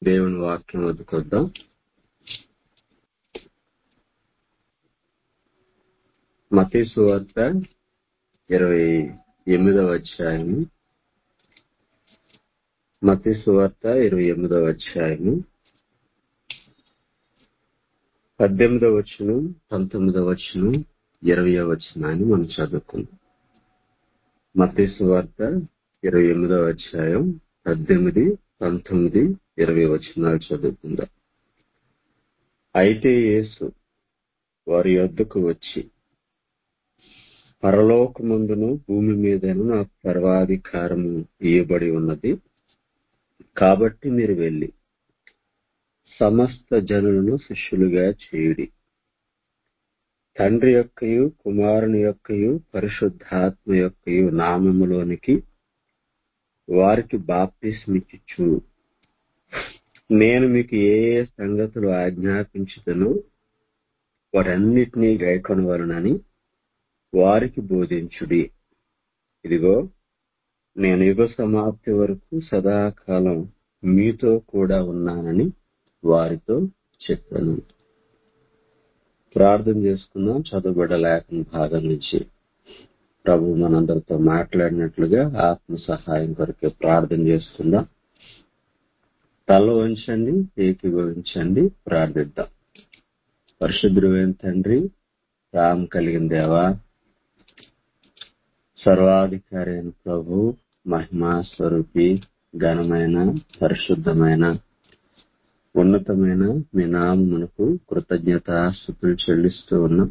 దేవుని వాక్యం వద్దుకొద్దాం మతీ సువార్త ఇరవై ఎనిమిదవ అధ్యాయము మతీ సువార్త ఇరవై ఎనిమిదవ అధ్యాయము పద్దెనిమిదవ వచనం పంతొమ్మిదవ వచనం ఇరవయవ వచనాన్ని మనం చదువుకుందాం మతీ సువార్త ఇరవై ఎనిమిదవ అధ్యాయం పద్దెనిమిది పంతొమ్మిది ఇరవై వచనాలు చదువుకుందాం అయితే యేసు వారి యొద్దకు వచ్చి పరలోకమందును భూమి మీదను నాకు సర్వాధికారము ఇయ్యబడి ఉన్నది కాబట్టి మీరు వెళ్ళి సమస్త జనులను శిష్యులుగా చేయుడి తండ్రి యొక్కయు కుమారుని యొక్కయు పరిశుద్ధాత్మ యొక్కయు నామములోనికి వారికి బాప్తిస్మిచ్చు నేను మీకు ఏ ఏ సంగతులు ఆజ్ఞాపించుతనో వాటన్నిటినీ గైకొనవలనని వారికి బోధించుడి ఇదిగో నేను యుగ సమాప్తి వరకు సదాకాలం మీతో కూడా ఉన్నానని వారితో చెప్పాను ప్రార్థన చేసుకుందాం చదువుబడ లేఖన భాగం నుంచి ప్రభు మనందరితో మాట్లాడినట్లుగా ఆత్మ సహాయం కొరకే ప్రార్థన చేసుకుందాం తల వంచండి ఏకీభవించండి ప్రార్థిద్దాం పరిశుద్ధుడైన తండ్రి రామ్ కలిగిన దేవా సర్వాధికారి అయిన ప్రభు మహిమా స్వరూపి ఘనమైన పరిశుద్ధమైన ఉన్నతమైన మీ నామమునకు కృతజ్ఞత స్థుతులు చెల్లిస్తూ ఉన్నాం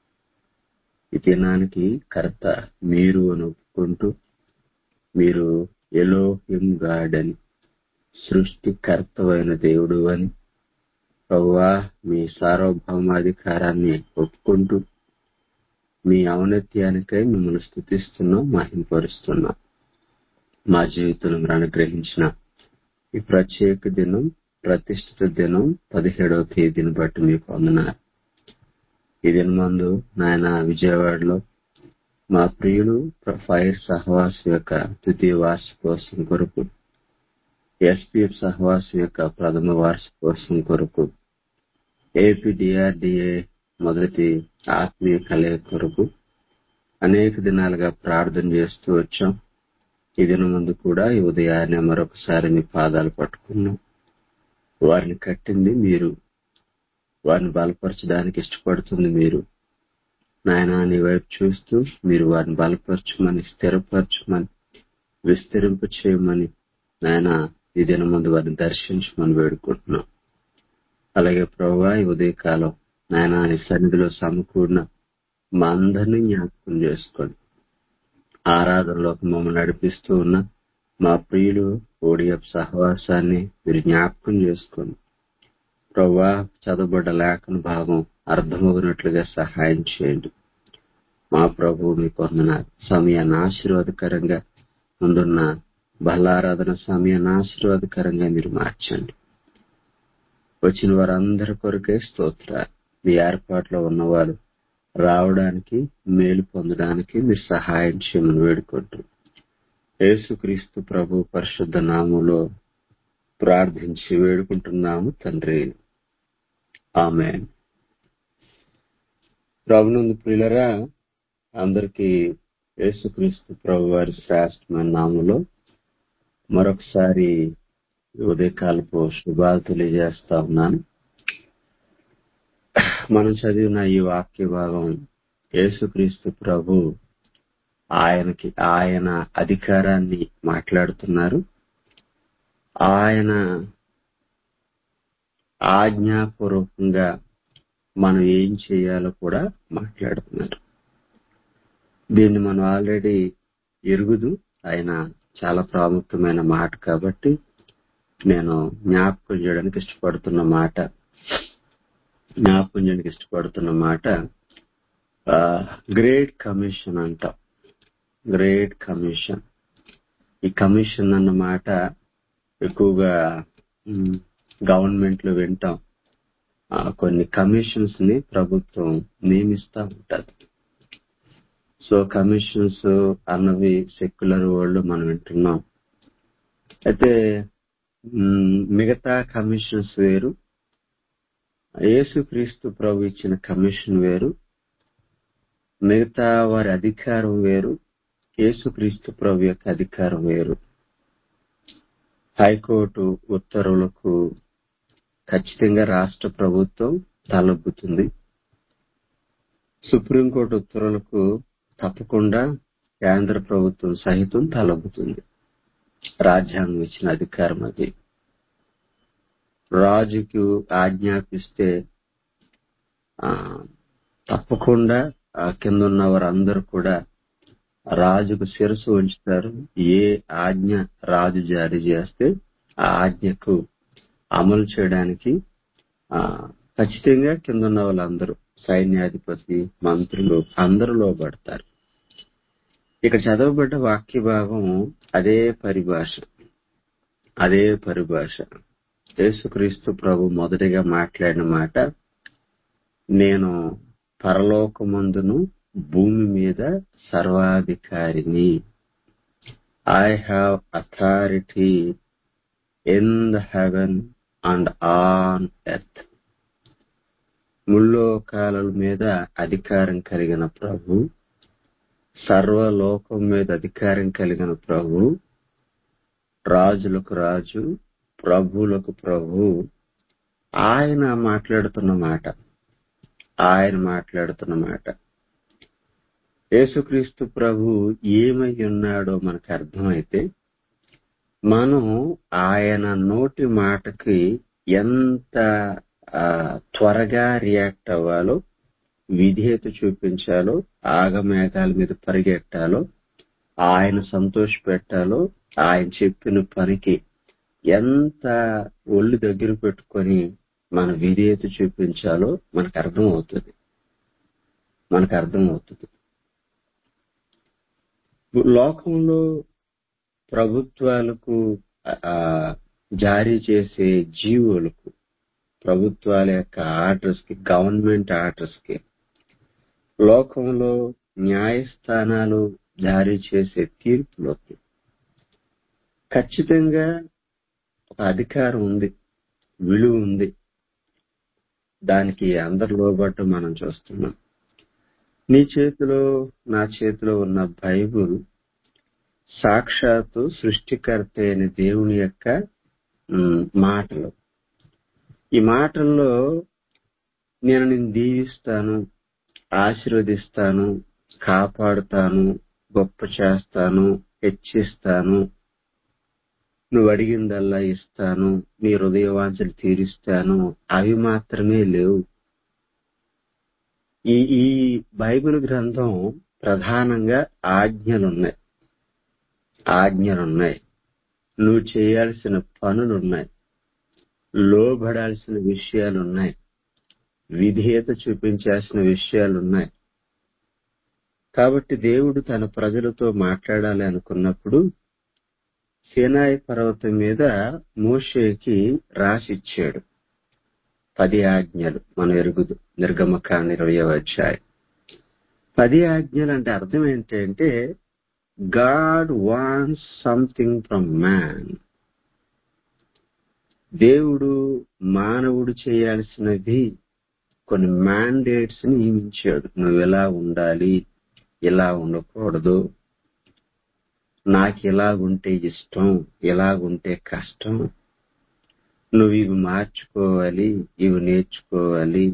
ఈ దినానికి కర్త మీరు అని ఒప్పుకుంటూ మీరు ఎలోహిం గాడ్ అని సృష్టికర్తవైన దేవుడు అని ప్రవ్వా మీ సార్వభౌమాధికారాన్ని ఒప్పుకుంటూ మీ ఔన్నత్యానికై మిమ్మల్ని స్థుతిస్తున్నాం మహింపరుస్తున్నాం మా జీవితంలో అనుగ్రహించిన ఈ ప్రత్యేక దినం ప్రతిష్ఠిత దినం పదిహేడవ తేదీని బట్టి మీకు వందనాలు ఈ దినమందు నాయన విజయవాడలో మా ప్రియులు ఫైర్ సహవాసం యొక్క ద్వితీయ వార్షికోత్సవం కొరకు ఎస్పీఎఫ్ సహవాసం యొక్క ప్రథమ వార్షికోత్సవం కొరకు ఏపీడిఆర్డిఏ మొదటి ఆత్మీయ కలయిక కొరకు అనేక దినాలుగా ప్రార్థన చేస్తూ వచ్చాం ఈ దినం ముందు కూడా ఈ ఉదయాన్నే మరొకసారి మీ పాదాలు పట్టుకున్నాం వారిని కట్టింది మీరు వారిని బలపరచడానికి ఇష్టపడుతుంది మీరు నాయన నీ వైపు చూస్తూ మీరు వారిని బలపరచమని స్థిరపరచమని విస్తరింప చేయమని నాయన ఈ దినం ముందు వారిని దర్శించమని వేడుకుంటున్నాం అలాగే ప్రభా ఈ ఉదయకాలం నాయన నీ సన్నిధిలో సమకూడిన మా అందరినీ జ్ఞాపకం చేసుకోండి ఆరాధనలోకి మమ్మల్ని నడిపిస్తూ ఉన్న మా ప్రియులు ఓడిఎఫ్ సహవాసాన్ని మీరు జ్ఞాపకం చేసుకోండి ప్రభా చదవబడ్డ లేఖన భాగం అర్థమవునట్లుగా సహాయం చేయండి మా ప్రభు మీకు వందనాలు సమయాన్ని ఆశీర్వాదకరంగా ముందున్న బలారాధన సమయాన్ని ఆశీర్వాదకరంగా మీరు మార్చండి వచ్చిన వారందరి కొరకే స్తోత్రాలు మీ ఏర్పాట్లో ఉన్నవారు రావడానికి మేలు పొందడానికి మీరు సహాయం చేయమని వేడుకుంటూ యేసుక్రీస్తు ప్రభు పరిశుద్ధ నామంలో ప్రార్థించి వేడుకుంటున్నాము తండ్రి ఆమె ప్రభునందు ప్రియులరా అందరికీ యేసుక్రీస్తు ప్రభు వారి శ్రేష్టమైన నామంలో మరొకసారి ఉదయకాలపు శుభాలు తెలియజేస్తా ఉన్నాను మనం చదివిన ఈ వాక్య భాగం యేసుక్రీస్తు ప్రభు ఆయనకి ఆయన అధికారాన్ని మాట్లాడుతున్నారు ఆయన ఆజ్ఞాపూర్వకంగా మనం ఏం చేయాలో కూడా మాట్లాడుతున్నారు దీన్ని మనం ఆల్రెడీ ఎరుగుదు ఆయన చాలా ప్రాముఖ్యమైన మాట కాబట్టి నేను జ్ఞాపకం చేయడానికి ఇష్టపడుతున్న మాట జ్ఞాపకం చేయడానికి ఇష్టపడుతున్న మాట గ్రేట్ కమిషన్ అంటాం గ్రేట్ కమిషన్ ఈ కమిషన్ అన్న మాట ఎక్కువగా గవర్నమెంట్ లో వింటాం కొన్ని కమిషన్స్ ని ప్రభుత్వం నియమిస్తా ఉంటది సో కమిషన్స్ అన్నవి సెక్యులర్ వరల్డ్ మనం వింటున్నాం అయితే మ్, మిగతా కమిషన్స్ వేరు యేసుక్రీస్తు ప్రభు ఇచ్చిన కమిషన్ వేరు మిగతా వారి అధికారం వేరు యేసుక్రీస్తు ప్రభు యొక్క అధికారం వేరు హైకోర్టు ఉత్తర్వులకు ఖచ్చితంగా రాష్ట్ర ప్రభుత్వం తలొగ్గుతుంది సుప్రీంకోర్టు ఉత్తర్వులకు తప్పకుండా కేంద్ర ప్రభుత్వం సహితం తలొగ్గుతుంది రాజ్యాంగం ఇచ్చిన అధికారం అది రాజుకు ఆజ్ఞాపిస్తే ఆ, తప్పకుండా ఆ కింద ఉన్న వారందరూ కూడా రాజుకు శిరసు ఉంచుతారు ఏ ఆజ్ఞ రాజు జారీ చేస్తే ఆ ఆజ్ఞకు అమలు చేయడానికి ఆ ఖచ్చితంగా కింద ఉన్న వాళ్ళందరూ సైన్యాధిపతి మంత్రులు అందరూ లోబడతారు ఇక్కడ చదవబడ్డ వాక్య భాగం అదే పరిభాష అదే పరిభాష యేసుక్రీస్తు ప్రభు మొదటిగా మాట్లాడిన మాట నేను పరలోకమందును భూమి మీద సర్వాధికారిని I have authority in the heaven and on earth ముల్లోకాల మీద అధికారం కలిగిన ప్రభు సర్వలోకం మీద అధికారం కలిగిన ప్రభు రాజులకు రాజు ప్రభువులకు ప్రభు ఆయన మాట్లాడుతున్న మాట ఆయన మాట్లాడుతున్న మాట యేసుక్రీస్తు ప్రభు ఏమై ఉన్నాడో మనకు అర్థమైతే మనం ఆయన నోటి మాటకి ఎంత ఆ, త్వరగా రియాక్ట్ అవ్వాలో విధేయత చూపించాలో ఆగమేఘాల మీద పరిగెట్టాలో ఆయన సంతోష పెట్టాలో ఆయన చెప్పిన పనికి ఎంత ఒళ్ళు దగ్గర పెట్టుకొని మన విధేయత చూపించాలో మనకు అర్థం అవుతుంది మనకు అర్థం అవుతుంది లోకంలో ప్రభుత్వాలకు ఆ, జారీ చేసే జీవోలకు ప్రభుత్వాల యొక్క ఆర్డర్స్ కి గవర్నమెంట్ ఆర్డర్స్ కి లోకంలో న్యాయస్థానాలు జారీ చేసే తీర్పులోకి ఖచ్చితంగా ఒక అధికారం ఉంది విలువ ఉంది దానికి అందరు లోబట్టు మనం చూస్తున్నాం నీ చేతిలో నా చేతిలో ఉన్న బైబుల్ సాక్షాత్తు సృష్టికర్త అయిన దేవుని యొక్క ఉమ్, మాటలు ఈ మాటల్లో నేను నిన్ను దీవిస్తాను ఆశీర్వదిస్తాను కాపాడుతాను గొప్ప చేస్తాను హెచ్చిస్తాను నువ్వు అడిగిందల్లా ఇస్తాను నీ హృదయవాంఛలు తీరుస్తాను అవి మాత్రమే లేవు ఈ ఈ బైబిల్ గ్రంథం ప్రధానంగా ఆజ్ఞలున్నాయి ఆజ్ఞలున్నాయి నువ్వు చేయాల్సిన పనులున్నాయి లోబడాల్సిన విషయాలున్నాయి విధేయత చూపించాల్సిన విషయాలున్నాయి కాబట్టి దేవుడు తన ప్రజలతో మాట్లాడాలి అనుకున్నప్పుడు సేనాయి పర్వతం మీద మోషేకి రాసిచ్చాడు పది ఆజ్ఞలు మనం ఎరుగుదు నిర్గమకాండ ఇరవై అధ్యాయం పది ఆజ్ఞలు అంటే అర్థం ఏంటంటే God wants something from man దేవుడు మానవుడు చేయాల్సినవి కొన్ని మ్యాండేట్స్ ని నియమించాడు నువ్వు ఎలా ఉండాలి ఇలా ఉండకూడదు నాకు ఇలాగుంటే ఇష్టం ఇలాగుంటే కష్టం నువ్వు ఇవి మార్చుకోవాలి ఇవి నేర్చుకోవాలి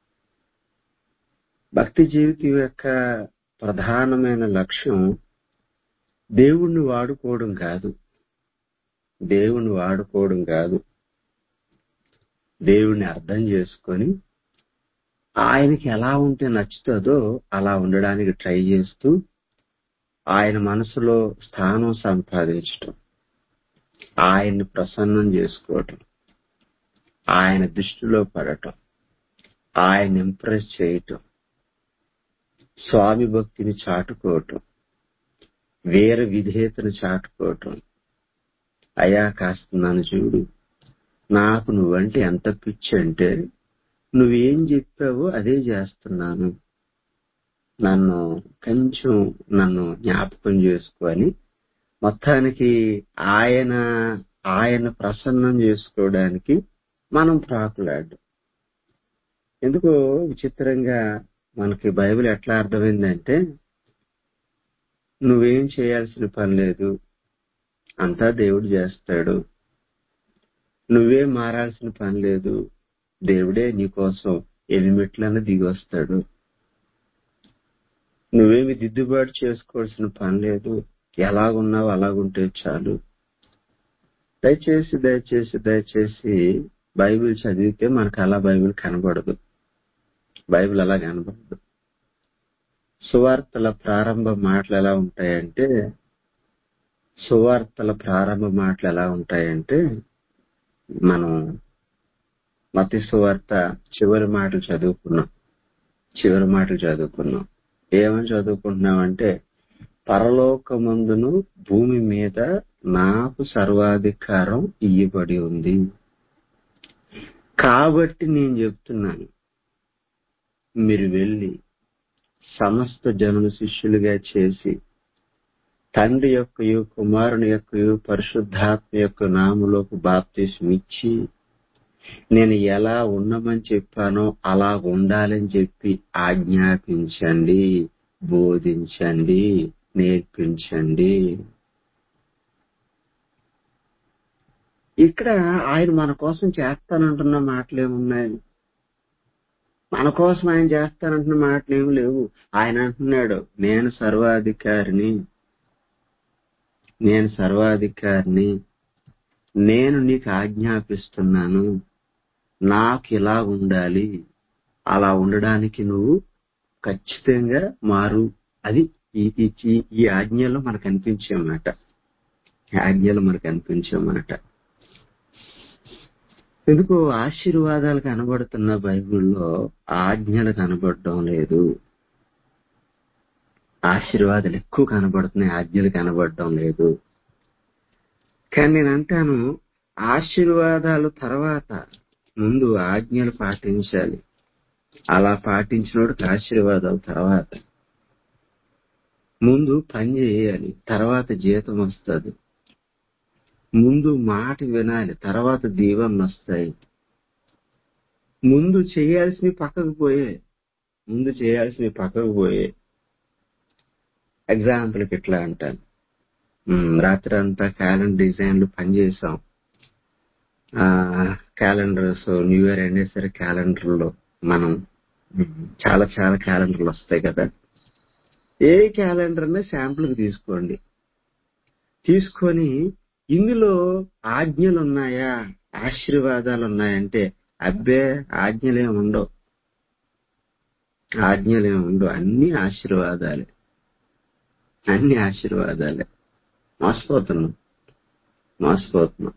భక్తి జీవితం యొక్క ప్రధానమైన లక్ష్యం దేవుణ్ణి వాడుకోవడం కాదు దేవుణ్ణి వాడుకోవడం కాదు దేవుణ్ణి అర్థం చేసుకొని ఆయనకి ఎలా ఉంటే నచ్చుతుందో అలా ఉండడానికి ట్రై చేస్తూ ఆయన మనసులో స్థానం సంపాదించటం ఆయన్ని ప్రసన్నం చేసుకోవటం ఆయన దృష్టిలో పడటం ఆయన ఇంప్రెస్ చేయటం స్వామి భక్తిని చాటుకోవటం వేరే విధేయతను చాటుకోవటం అయా కాస్త నన్ను చూడు నాకు నువ్వంటే ఎంత పిచ్చి అంటే నువ్వేం చెప్పావో అదే చేస్తున్నాను నన్ను కొంచెం నన్ను జ్ఞాపకం చేసుకొని మొత్తానికి ఆయన ఆయన ప్రసన్నం చేసుకోవడానికి మనం ప్రాకులాడు ఎందుకో విచిత్రంగా మనకి బైబిల్ ఎట్లా అర్థమైందంటే నువ్వేం చేయాల్సిన పని లేదు అంతా దేవుడు చేస్తాడు నువ్వేం మారాల్సిన పని లేదు దేవుడే నీకోసం ఎలిమిట్లను దిగి వస్తాడు నువ్వేమి దిద్దుబాటు చేసుకోవాల్సిన పని లేదు ఎలాగున్నావు అలాగుంటే చాలు దయచేసి దయచేసి దయచేసి బైబిల్ చదివితే మనకు అలా బైబిల్ కనబడదు బైబిల్ అలా కనబడదు సువార్తల ప్రారంభ మాటలు ఎలా ఉంటాయంటే సువార్తల ప్రారంభ మాటలు ఎలా ఉంటాయంటే మనం మతి సువార్త చివరి మాటలు చదువుకున్నాం చివరి మాటలు చదువుకున్నాం ఏమని చదువుకుంటున్నామంటే పరలోకమందును భూమి మీద నాకు సర్వాధికారం ఇయ్యబడి ఉంది కాబట్టి నేను చెప్తున్నాను మీరు వెళ్ళి సమస్త జనుల శిష్యులుగా చేసి తండ్రి యొక్కయు కుమారుని యొక్కయు పరిశుద్ధాత్మ యొక్క నాములోకి బాప్తీసం ఇచ్చి నేను ఎలా ఉండమని చెప్పానో అలా ఉండాలని చెప్పి ఆజ్ఞాపించండి బోధించండి నేర్పించండి ఇక్కడ ఆయన మన కోసం చేస్తానంటున్న మాటలు ఏమున్నాయి మన కోసం ఆయన చేస్తానంటున్న మాటలు ఏమి లేవు ఆయన అంటున్నాడు నేను సర్వాధికారిని నేను సర్వాధికారిని నేను నీకు ఆజ్ఞాపిస్తున్నాను నాకు ఇలా ఉండాలి అలా ఉండడానికి నువ్వు ఖచ్చితంగా మారు అది ఈ ఈ- ఈ ఆజ్ఞలో మనకు అనిపించే మాట ఈ ఆజ్ఞలో మనకు అనిపించే మాట ఎందుకు ఆశీర్వాదాలు కనబడుతున్న బైబిల్లో ఆజ్ఞలు కనబడడం లేదు ఆశీర్వాదాలు ఎక్కువ కనబడుతున్నాయి ఆజ్ఞలు కనబడడం లేదు కానీ నేను అంటాను ఆశీర్వాదాలు తర్వాత ముందు ఆజ్ఞలు పాటించాలి అలా పాటించినోడికి ఆశీర్వాదాలు తర్వాత ముందు పని చేయాలి తర్వాత జీతం వస్తుంది ముందు మాట వినాలి తర్వాత దీవెనలు వస్తాయి ముందు చేయాల్సినవి పక్కకు పోయే ముందు చేయాల్సినవి పక్కకు పోయే ఎగ్జాంపుల్కి ఇట్లా అంటాను ఉమ్, రాత్రి అంతా క్యాలెండర్ డిజైన్లు పనిచేసాం క్యాలెండర్స్ న్యూ ఇయర్ అనేసరికి క్యాలెండర్లో మనం ఉమ్, చాలా చాలా క్యాలెండర్లు వస్తాయి కదా ఏ క్యాలెండర్ అనే శాంపుల్కి తీసుకోండి తీసుకొని ఇందులో ఆజ్ఞలు ఉన్నాయా ఆశీర్వాదాలు ఉన్నాయంటే అబ్బే ఆజ్ఞలేం ఉండవు ఆజ్ఞలేం ఉండవు అన్ని ఆశీర్వాదాలే అన్ని ఆశీర్వాదాలే మోసపోతున్నాం మోసపోతున్నాం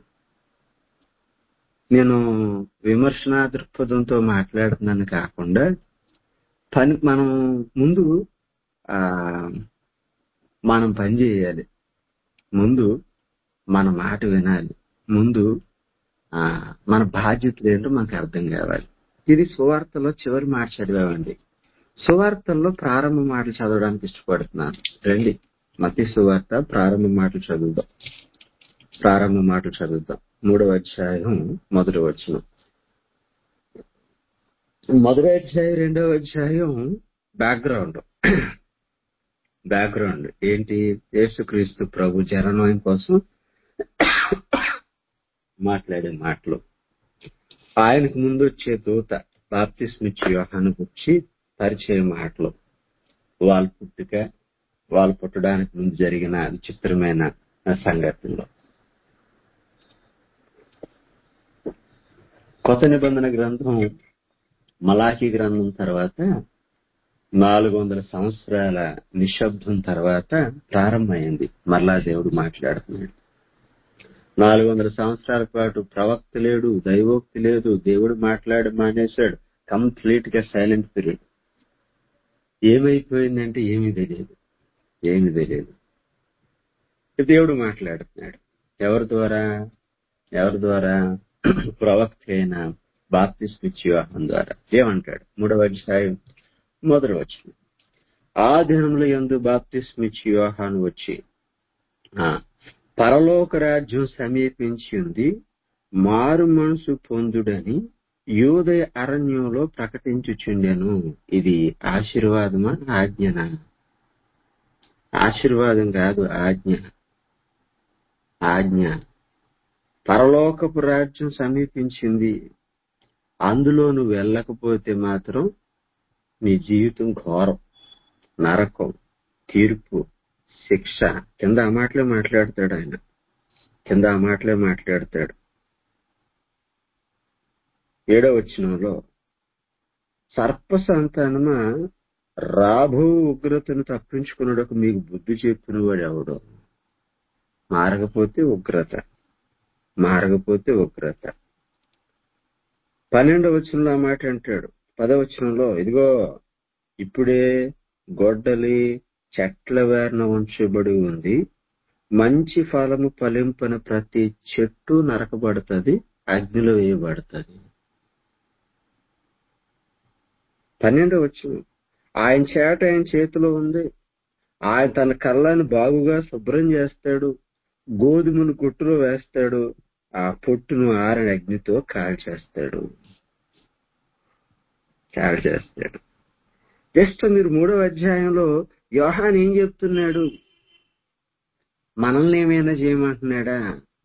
నేను విమర్శనా దృక్పథంతో మాట్లాడుతున్నాను కాకుండా పని మనం ముందు ఆ మనం పని చేయాలి ముందు మన మాట వినాలి ముందు ఆ మన బాధ్యతలు ఏంటో మనకు అర్థం కావాలి ఇది సువార్తలో చివరి మాట చదివామండి సువార్తల్లో ప్రారంభ మాటలు చదవడానికి ఇష్టపడుతున్నాను రండి మతి సువార్త ప్రారంభ మాటలు చదువుదాం ప్రారంభ మాటలు చదువుదాం మూడవ అధ్యాయం మొదటి వచనం మొదటి అధ్యాయం రెండవ అధ్యాయం బ్యాక్గ్రౌండ్ బ్యాక్గ్రౌండ్ ఏంటి యేసుక్రీస్తు ప్రభు జననం కోసం మాట్లాడే మాటలు ఆయనకు ముందు వచ్చే దూత బాప్తిస్మిచ్చి యోహాను గురించి పరిచయ మాటలు వాళ్ళ పుట్టుక వాళ్ళు పుట్టడానికి ముందు జరిగిన విచిత్రమైన సంఘటనలు కొత్త నిబంధన గ్రంథం మలాఖీ గ్రంథం తర్వాత నాలుగు వందల సంవత్సరాల నిశ్శబ్దం తర్వాత ప్రారంభమైంది మరలా దేవుడు మాట్లాడుతున్నాడు నాలుగు వందల సంవత్సరాల పాటు ప్రవక్త లేడు దైవోక్తి లేదు దేవుడు మాట్లాడి మానేశాడు కంప్లీట్ గా సైలెంట్ పీరియడ్ ఏమైపోయిందంటే ఏమీ తెలియదు ఏమీ తెలియదు దేవుడు మాట్లాడుతున్నాడు ఎవరి ద్వారా ఎవరి ద్వారా ప్రవక్త అయిన బాప్తిస్మిచ్చి వివాహం ద్వారా ఏమంటాడు మూడవ అధ్యాయం మొదలు వచ్చిన ఆ దినంలో ఎందు బాప్తిస్మిచ్చి వివాహాన్ని వచ్చి ఆ, పరలోక రాజ్యం సమీపించింది మారు మనసు పొందుడని యూదయ అరణ్యంలో ప్రకటించుచుండెను ఇది ఆశీర్వాదమా ఆజ్ఞన ఆశీర్వాదం కాదు ఆజ్ఞ ఆజ్ఞ పరలోకపు రాజ్యం సమీపించింది అందులో నువ్వు వెళ్ళకపోతే మాత్రం నీ జీవితం ఘోరం నరకం తీర్పు శిక్ష కింద ఆ మాటలే మాట్లాడతాడు ఆయన కింద ఆ మాటలే మాట్లాడతాడు ఏడో వచనంలో సర్ప సంతానమా రాబో ఉగ్రతను తప్పించుకున్నడకు మీకు బుద్ధి చెప్పిన వాడు ఎవడో మారకపోతే ఉగ్రత మారకపోతే ఉగ్రత పన్నెండవ వచనంలో ఆ మాట అంటాడు పదవచనంలో ఇదిగో ఇప్పుడే గొడ్డలి చెట్ల వేరన ఉంచబడి ఉంది మంచి ఫలము ఫలింపని ప్రతి చెట్టు నరకబడుతుంది అగ్నిలో వేయబడుతుంది పన్నెండవ వచనం ఆయన చేట ఆయన చేతిలో ఉంది ఆయన తన కళ్ళని బాగుగా శుభ్రం చేస్తాడు గోధుమను గుట్టులో వేస్తాడు ఆ పొట్టును ఆరని అగ్నితో కాల్చేస్తాడు కాల్చేస్తాడు జస్ట్ మీరు మూడవ అధ్యాయంలో యోహాన్ ఏం చెప్తున్నాడు మనల్ని ఏమైనా చేయమంటున్నాడా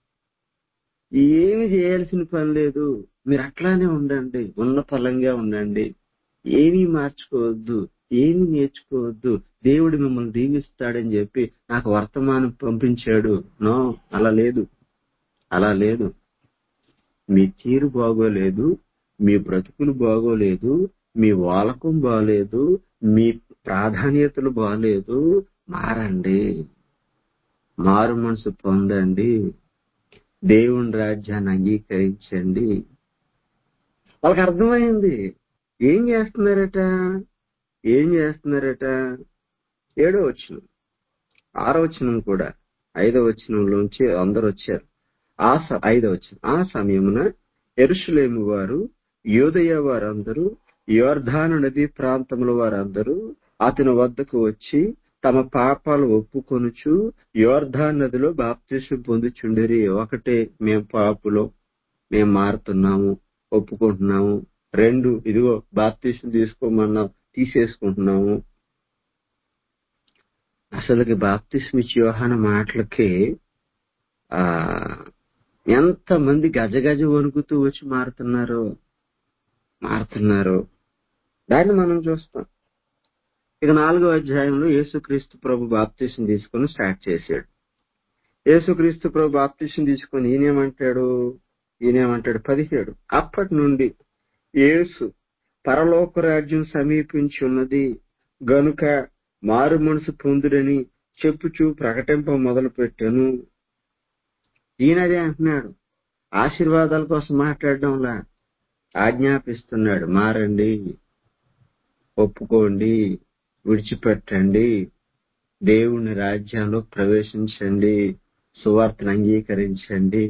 ఏమి చేయాల్సిన పని లేదు మీరు అట్లానే ఉండండి ఉన్న ఫలంగా ఉండండి ఏమీ మార్చుకోవద్దు ఏమి నేర్చుకోవద్దు దేవుడు మిమ్మల్ని దీవిస్తాడని చెప్పి నాకు వర్తమానం పంపించాడు నో అలా లేదు అలా లేదు మీ తీరు బాగోలేదు మీ బ్రతుకులు బాగోలేదు మీ వాలకం బాగలేదు మీ ప్రాధాన్యతలు బాగలేదు మారండి మారు మనసు పొందండి దేవుని రాజ్యాన్ని అంగీకరించండి వాళ్ళకి అర్థమైంది ఏం చేస్తున్నారట ఏం చేస్తున్నారట ఏడో వచనం ఆరో వచనం కూడా ఐదో వచనంలోంచి అందరు వచ్చారు ఆ స- ఐదో వచనం ఆ సమయమున ఎరుషులేము వారు యోదయ వారందరూ యోర్ధాను నది ప్రాంతముల వారందరూ అతని వద్దకు వచ్చి తమ పాపాలు ఒప్పుకొనుచు యోర్ధాన్ నదిలో బాప్తిసం పొందుచుండిరి ఒకటే మేం పాపులో మేం మారుతున్నాము ఒప్పుకుంటున్నాము రెండు ఇదిగో బాప్తిసం తీసుకోమన్నావు తీసేసుకుంటున్నాము అసలుకి బాప్తిసం ఇచ్చి యోహాన మాటలకి ఆ ఎంత మంది గజ గజ వణుకుతూ వచ్చి మారుతున్నారు మారుతున్నారు దాన్ని మనం చూస్తాం ఇక నాలుగో అధ్యాయంలో యేసుక్రీస్తు ప్రభు బాప్తిసం తీసుకొని స్టార్ట్ చేశాడు యేసుక్రీస్తు ప్రభు బాప్తిసం తీసుకొని ఈయనేమంటాడు ఈయనేమంటాడు పదిహేడు అప్పటి నుండి యేసు పరలోక రాజ్యం సమీపించి ఉన్నది గనుక మారు మనసు పొందుడని చెప్పుచూ ప్రకటింప మొదలు పెట్టాను ఈయనదే అంటున్నాడు ఆశీర్వాదాల కోసం మాట్లాడడంలా ఆజ్ఞాపిస్తున్నాడు మారండి ఒప్పుకోండి విడిచిపెట్టండి దేవుని రాజ్యంలో ప్రవేశించండి సువార్తను అంగీకరించండి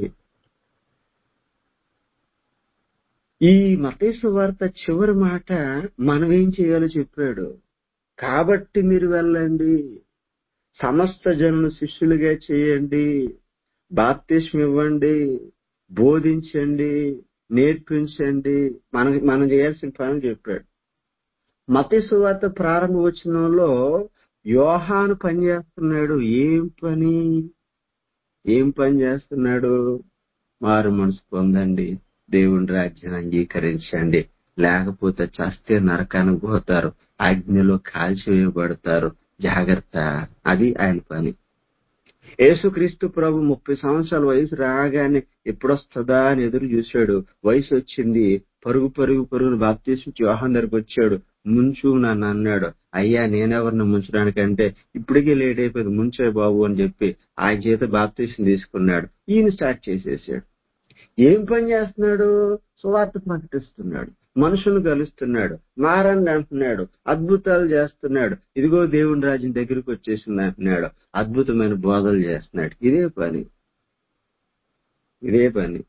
ఈ మతేసు వార్త చివరి మాట మనం ఏం చేయాలో చెప్పాడు కాబట్టి మీరు వెళ్ళండి సమస్త జనులు శిష్యులుగా చేయండి బాప్తిష్యం ఇవ్వండి బోధించండి నేర్పించండి మనం మనం చేయాల్సిన పని చెప్పాడు మతేసు వార్త ప్రారంభ వచనంలో యోహాను పని చేస్తున్నాడు ఏం పని ఏం పని చేస్తున్నాడు మారు మనసు పొందండి దేవుని రాజ్యాన్ని అంగీకరించండి లేకపోతే చస్తే నరకానికి పోతారు అగ్నిలో కాల్చివేయబడతారు జాగ్రత్త అది ఆయన పని యేసుక్రీస్తు ప్రభు ముప్పై సంవత్సరాల వయసు రాగానే ఎప్పుడొస్తుందా అని ఎదురు చూశాడు వయసు వచ్చింది పరుగు పరుగు పరుగును బాప్తీసు యోహాన్ దగ్గరకు వచ్చాడు ముంచు నన్ను అన్నాడు అయ్యా నేనెవరిని ముంచడానికంటే ఇప్పటికే లేట్ అయిపోయింది ముంచే బాబు అని చెప్పి ఆయన చేత బాప్తీసం తీసుకున్నాడు ఈయన స్టార్ట్ చేసేసాడు ఏం పని చేస్తున్నాడు సువార్త ప్రకటిస్తున్నాడు మనుషులు కలుస్తున్నాడు మారండి అంటున్నాడు అద్భుతాలు చేస్తున్నాడు ఇదిగో దేవుని రాజ్యం దగ్గరికి వచ్చేసింది అంటున్నాడు అద్భుతమైన బోధలు చేస్తున్నాడు ఇదే పని ఇదే పని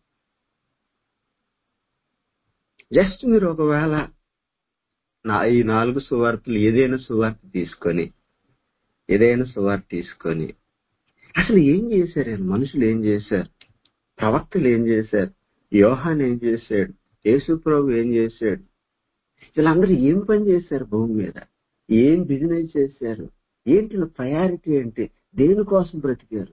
జస్ట్ మీరు ఒకవేళ నా ఈ నాలుగు సువార్తలు ఏదైనా సువార్త తీసుకొని ఏదైనా సువార్త తీసుకొని అసలు ఏం చేశారు ఈయన? మనుషులు ఏం చేశారు ప్రవక్తలు ఏం చేశారు యోహాన్ ఏం చేశాడు యేసు ప్రభు ఏం చేశాడు వీళ్ళందరూ ఏం పని చేశారు భూమి మీద ఏం బిజినెస్ చేశారు ఏంటి ప్రయారిటీ ఏంటి దేనికోసం బ్రతికారు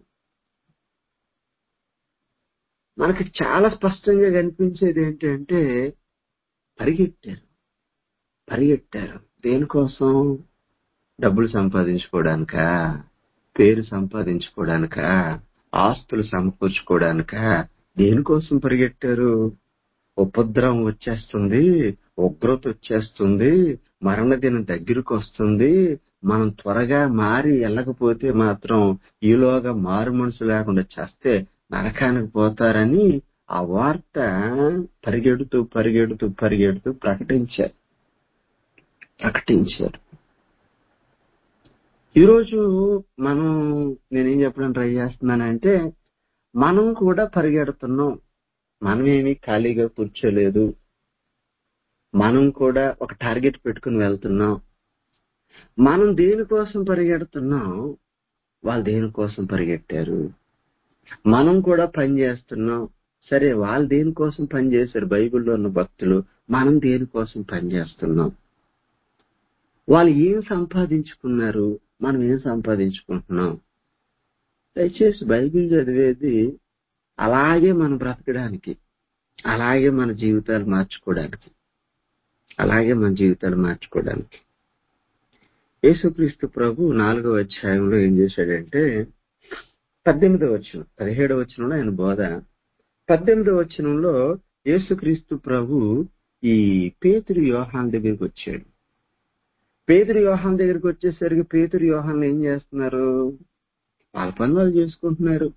మనకి చాలా స్పష్టంగా కనిపించేది ఏంటంటే పరిగెట్టారు పరిగెట్టారు దేనికోసం డబ్బులు సంపాదించుకోవడానికా పేరు సంపాదించుకోవడానికా ఆస్తులు సమకూర్చుకోవడానికా దేనికోసం పరిగెట్టారు ఉపద్రవం వచ్చేస్తుంది ఉగ్రత వచ్చేస్తుంది మరణ దినం దగ్గరకు వస్తుంది మనం త్వరగా మారి వెళ్ళకపోతే మాత్రం ఈలోగా మారు మనసు లేకుండా చేస్తే నరకానికి పోతారని ఆ వార్త పరిగెడుతూ పరిగెడుతూ పరిగెడుతూ ప్రకటించారు ప్రకటించారు ఈరోజు మనం నేనేం చెప్పడం ట్రై చేస్తున్నానంటే మనం కూడా పరిగెడుతున్నాం మనమేమి ఖాళీగా కూర్చోలేదు మనం కూడా ఒక టార్గెట్ పెట్టుకుని వెళ్తున్నాం మనం దేనికోసం పరిగెడుతున్నాం వాళ్ళు దేనికోసం పరిగెట్టారు మనం కూడా పని చేస్తున్నాం సరే వాళ్ళు దేనికోసం పని చేశారు బైబిల్లో ఉన్న భక్తులు మనం దేనికోసం పని చేస్తున్నాం వాళ్ళు ఏం సంపాదించుకున్నారు మనం ఏం సంపాదించుకుంటున్నాం దయచేసి బైబిల్ చదివేది అలాగే మనం బ్రతకడానికి అలాగే మన జీవితాలు మార్చుకోవడానికి అలాగే మన జీవితాలు మార్చుకోవడానికి యేసుక్రీస్తు ప్రభు నాలుగవ అధ్యాయంలో ఏం చేశాడంటే పద్దెనిమిదవ వచనం పదిహేడవ వచనంలో ఆయన బోధ పద్దెనిమిదవ వచనంలో యేసుక్రీస్తు ప్రభు ఈ పేతురు యోహాన్ దగ్గరికి వచ్చాడు పేతురు యోహాన్ దగ్గరికి వచ్చేసరికి పేతురు యోహాన్ ఏం చేస్తున్నారు వాళ్ళ పని వాళ్ళు చేసుకుంటున్నారు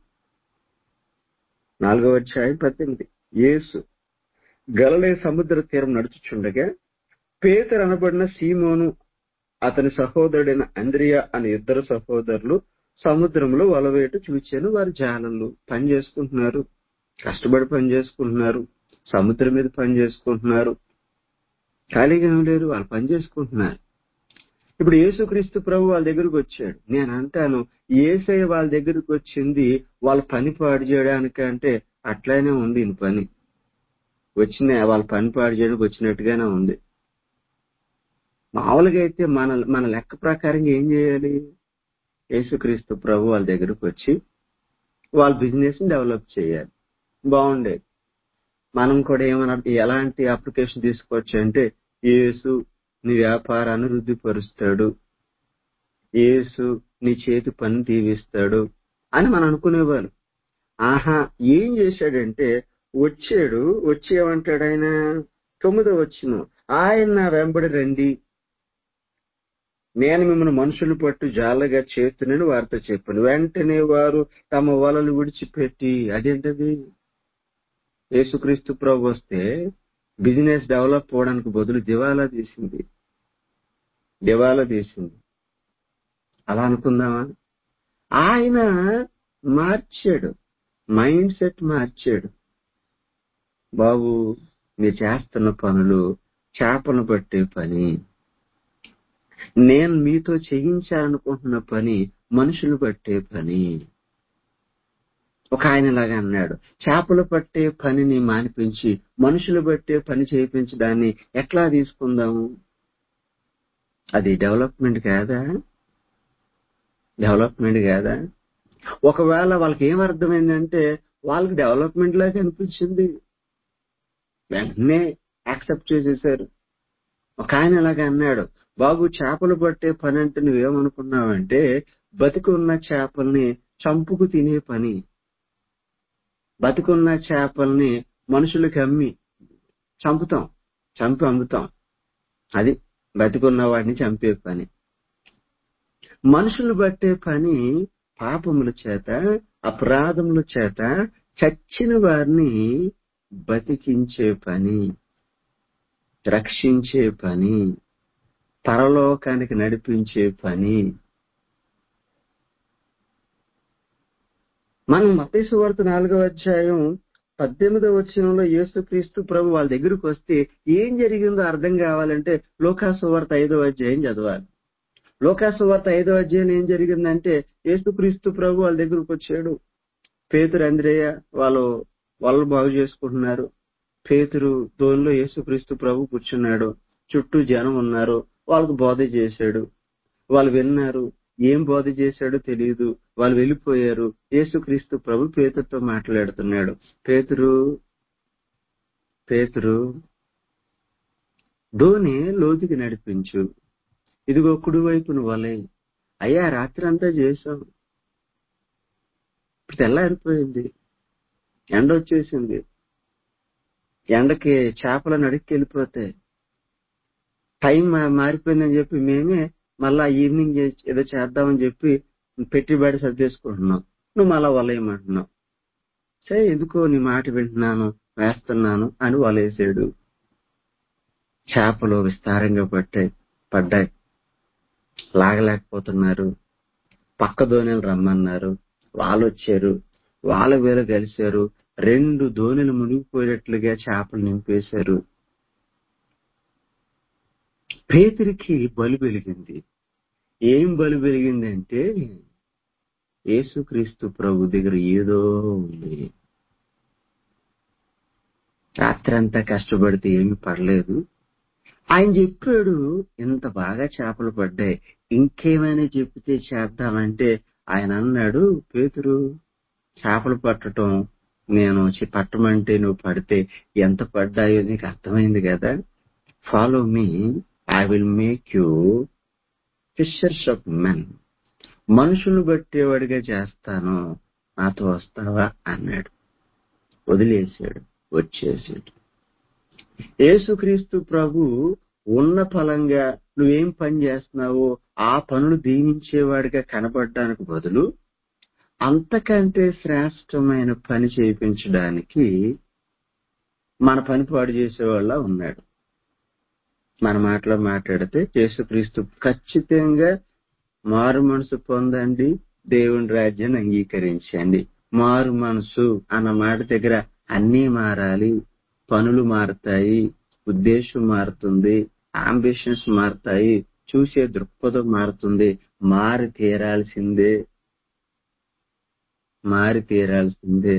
నాలుగవ అధ్యాయం పద్దెనిమిది యేసు గలలే సముద్ర తీరం నడుచుచుండగా పేతరు అనబడిన సీమోను అతని సహోదరుడైన అంద్రియా అనే ఇద్దరు సహోదరులు సముద్రంలో వలవేట చూచాను వారి జాలలు పని చేసుకుంటున్నారు కష్టపడి పని చేసుకుంటున్నారు సముద్రం మీద పని చేసుకుంటున్నారు ఖాళీగా ఏం లేరు వాళ్ళు పని చేసుకుంటున్నారు ఇప్పుడు యేసుక్రీస్తు ప్రభు వాళ్ళ దగ్గరకు వచ్చాడు నేను అంటాను ఏసై వాళ్ళ దగ్గరకు వచ్చింది వాళ్ళ పని పాడు చేయడానికి అంటే అట్లానే ఉంది ఈయన పని వచ్చిన వాళ్ళ పని పాడు చేయడానికి వచ్చినట్టుగానే ఉంది మామూలుగా అయితే మన మన లెక్క ప్రకారంగా ఏం చేయాలి యేసుక్రీస్తు ప్రభు వాళ్ళ దగ్గరకు వచ్చి వాళ్ళ బిజినెస్ ని డెవలప్ చేయాలి బాగుండేది మనం కూడా ఏమన్నా ఎలాంటి అప్లికేషన్ తీసుకోవచ్చు అంటే యేసు నీ వ్యాపారాన్ని వృద్ధిపరుస్తాడు యేసు నీ చేతి పని దీవిస్తాడు అని మనం అనుకునేవారు ఆహా ఏం చేశాడంటే వచ్చాడు వచ్చి ఏమంటాడు ఆయన తొమ్మిదో వచ్చిన ఆయన నా వెంబడి రండి నేను మిమ్మల్ని మనుషులు పట్టు జాలగా చేస్తున్నాను వారితో చెప్పాను వెంటనే వారు తమ వలలు విడిచిపెట్టి అదేంటది యేసుక్రీస్తు ప్రభు వస్తే బిజినెస్ డెవలప్ అవడానికి బదులు దివాలా తీసింది దివాలా తీసింది అలా అనుకుందామా ఆయన మార్చాడు మైండ్ సెట్ మార్చాడు బాబు మీరు చేస్తున్న పనులు చేపలు పట్టే పని నేను మీతో చేయించాలనుకుంటున్న పని మనుషులు పట్టే పని ఒక ఆయన లాగా అన్నాడు చేపలు పట్టే పనిని మానిపించి మనుషులు పట్టే పని చేయించడాన్ని ఎట్లా తీసుకుందాము అది డెవలప్మెంట్ కాదా డెవలప్మెంట్ కాదా ఒకవేళ వాళ్ళకి ఏం అర్థమైందంటే వాళ్ళకి డెవలప్మెంట్ లాగా అనిపించింది వెంటనే యాక్సెప్ట్ చేసేసారు ఒక ఆయన ఇలాగ అన్నాడు బాబు చేపలు పట్టే పని అంటే నువ్వేమనుకున్నావంటే బతికున్న చేపల్ని చంపుకు తినే పని బతికున్న చేపల్ని మనుషులకి అమ్మి చంపుతాం చంపి అమ్ముతాం అది బతికున్న వాడిని చంపే పని మనుషులు పట్టే పని పాపముల చేత అపరాధముల చేత చచ్చిన వారిని బతికించే పని రక్షించే పని పరలోకానికి నడిపించే పని మనం మతేసు వార్త నాలుగవ అధ్యాయం పద్దెనిమిదవ వచనంలో యేసుక్రీస్తు ప్రభు వాళ్ళ దగ్గరకు వస్తే ఏం జరిగిందో అర్థం కావాలంటే లోకాసు వార్త ఐదవ అధ్యాయం చదవాలి లోకాసు వార్త ఐదో అధ్యాయం ఏం జరిగిందంటే యేసుక్రీస్తు ప్రభు వాళ్ళ దగ్గరకు వచ్చాడు పేతురు అంద్రేయ వాళ్ళు వాళ్ళు బాగు చేసుకుంటున్నారు పేతురు దోనిలో యేసుక్రీస్తు ప్రభు కూర్చున్నాడు చుట్టూ జనం ఉన్నారు వాళ్ళకు బోధ చేశాడు వాళ్ళు విన్నారు ఏం బోధ చేశాడో తెలియదు వాళ్ళు వెళ్ళిపోయారు యేసుక్రీస్తు ప్రభు పేతురుతో మాట్లాడుతున్నాడు పేతురు పేతురు ధోని లోతుకి నడిపించు ఇదిగో కుడి వైపును వలే అయ్యా రాత్రి అంతా చేశాం ఇప్పుడు తెల్లారిపోయింది ఎండ వచ్చేసింది ఎండకి చేపల నడికి వెళ్ళిపోతాయి టైం మా- మారిపోయిందని చెప్పి మేమే మళ్ళా ఈవినింగ్ చే- ఏదో చేద్దామని చెప్పి పెట్టుబడి సర్దేసుకుంటున్నాం నువ్వు మళ్ళా వలయమంటున్నావు సరే ఎందుకో నీ మాట వింటున్నాను వేస్తున్నాను అని వలేసాడు చేపలు విస్తారంగా పట్టాయి పడ్డాయి లాగలేకపోతున్నారు పక్క దోణిలు రమ్మన్నారు వాళ్ళు వచ్చారు వాళ్ళ వేలు కలిశారు రెండు దోణిలు మునిగిపోయేటట్లుగా చేపలు నింపేశారు పేతురికి బలి వెలిగింది ఏం బలి వెలిగిందంటే యేసుక్రీస్తు ప్రభు దగ్గర ఏదో ఉంది రాత్రంతా కష్టపడితే ఏమి పడలేదు ఆయన చెప్పాడు ఇంత బాగా చేపలు పడ్డాయి ఇంకేమైనా చెప్తే చేద్దామంటే ఆయన అన్నాడు పేతురు చేపలు పట్టడం నేను చి- పట్టమంటే నువ్వు పడితే ఎంత పడ్డాయో నీకు అర్థమైంది కదా follow me I will make you fishers of men మనుషులు బట్టేవాడిగా చేస్తాను నాతో వస్తావా అన్నాడు వదిలేశాడు వచ్చేసాడు యేసుక్రీస్తు ప్రభు ఉన్న ఫలంగా నువ్వేం పని చేస్తున్నావో ఆ పనులు దీవించేవాడిగా కనపడడానికి బదులు అంతకంటే శ్రేష్టమైన పని చేయించడానికి మన పని పాడు చేసేవాళ్ళ ఉన్నాడు మన మాటలో మాట్లాడితే యేసుక్రీస్తు ఖచ్చితంగా మారు మనసు పొందండి దేవుని రాజ్యాన్ని అంగీకరించండి మారు మనసు అన్న మాట దగ్గర అన్నీ మారాలి పనులు మారుతాయి ఉద్దేశం మారుతుంది అంబిషన్స్ మారుతాయి చూసే దృక్పథం మారుతుంది మారి తీరాల్సిందే మారి తీరాల్సిందే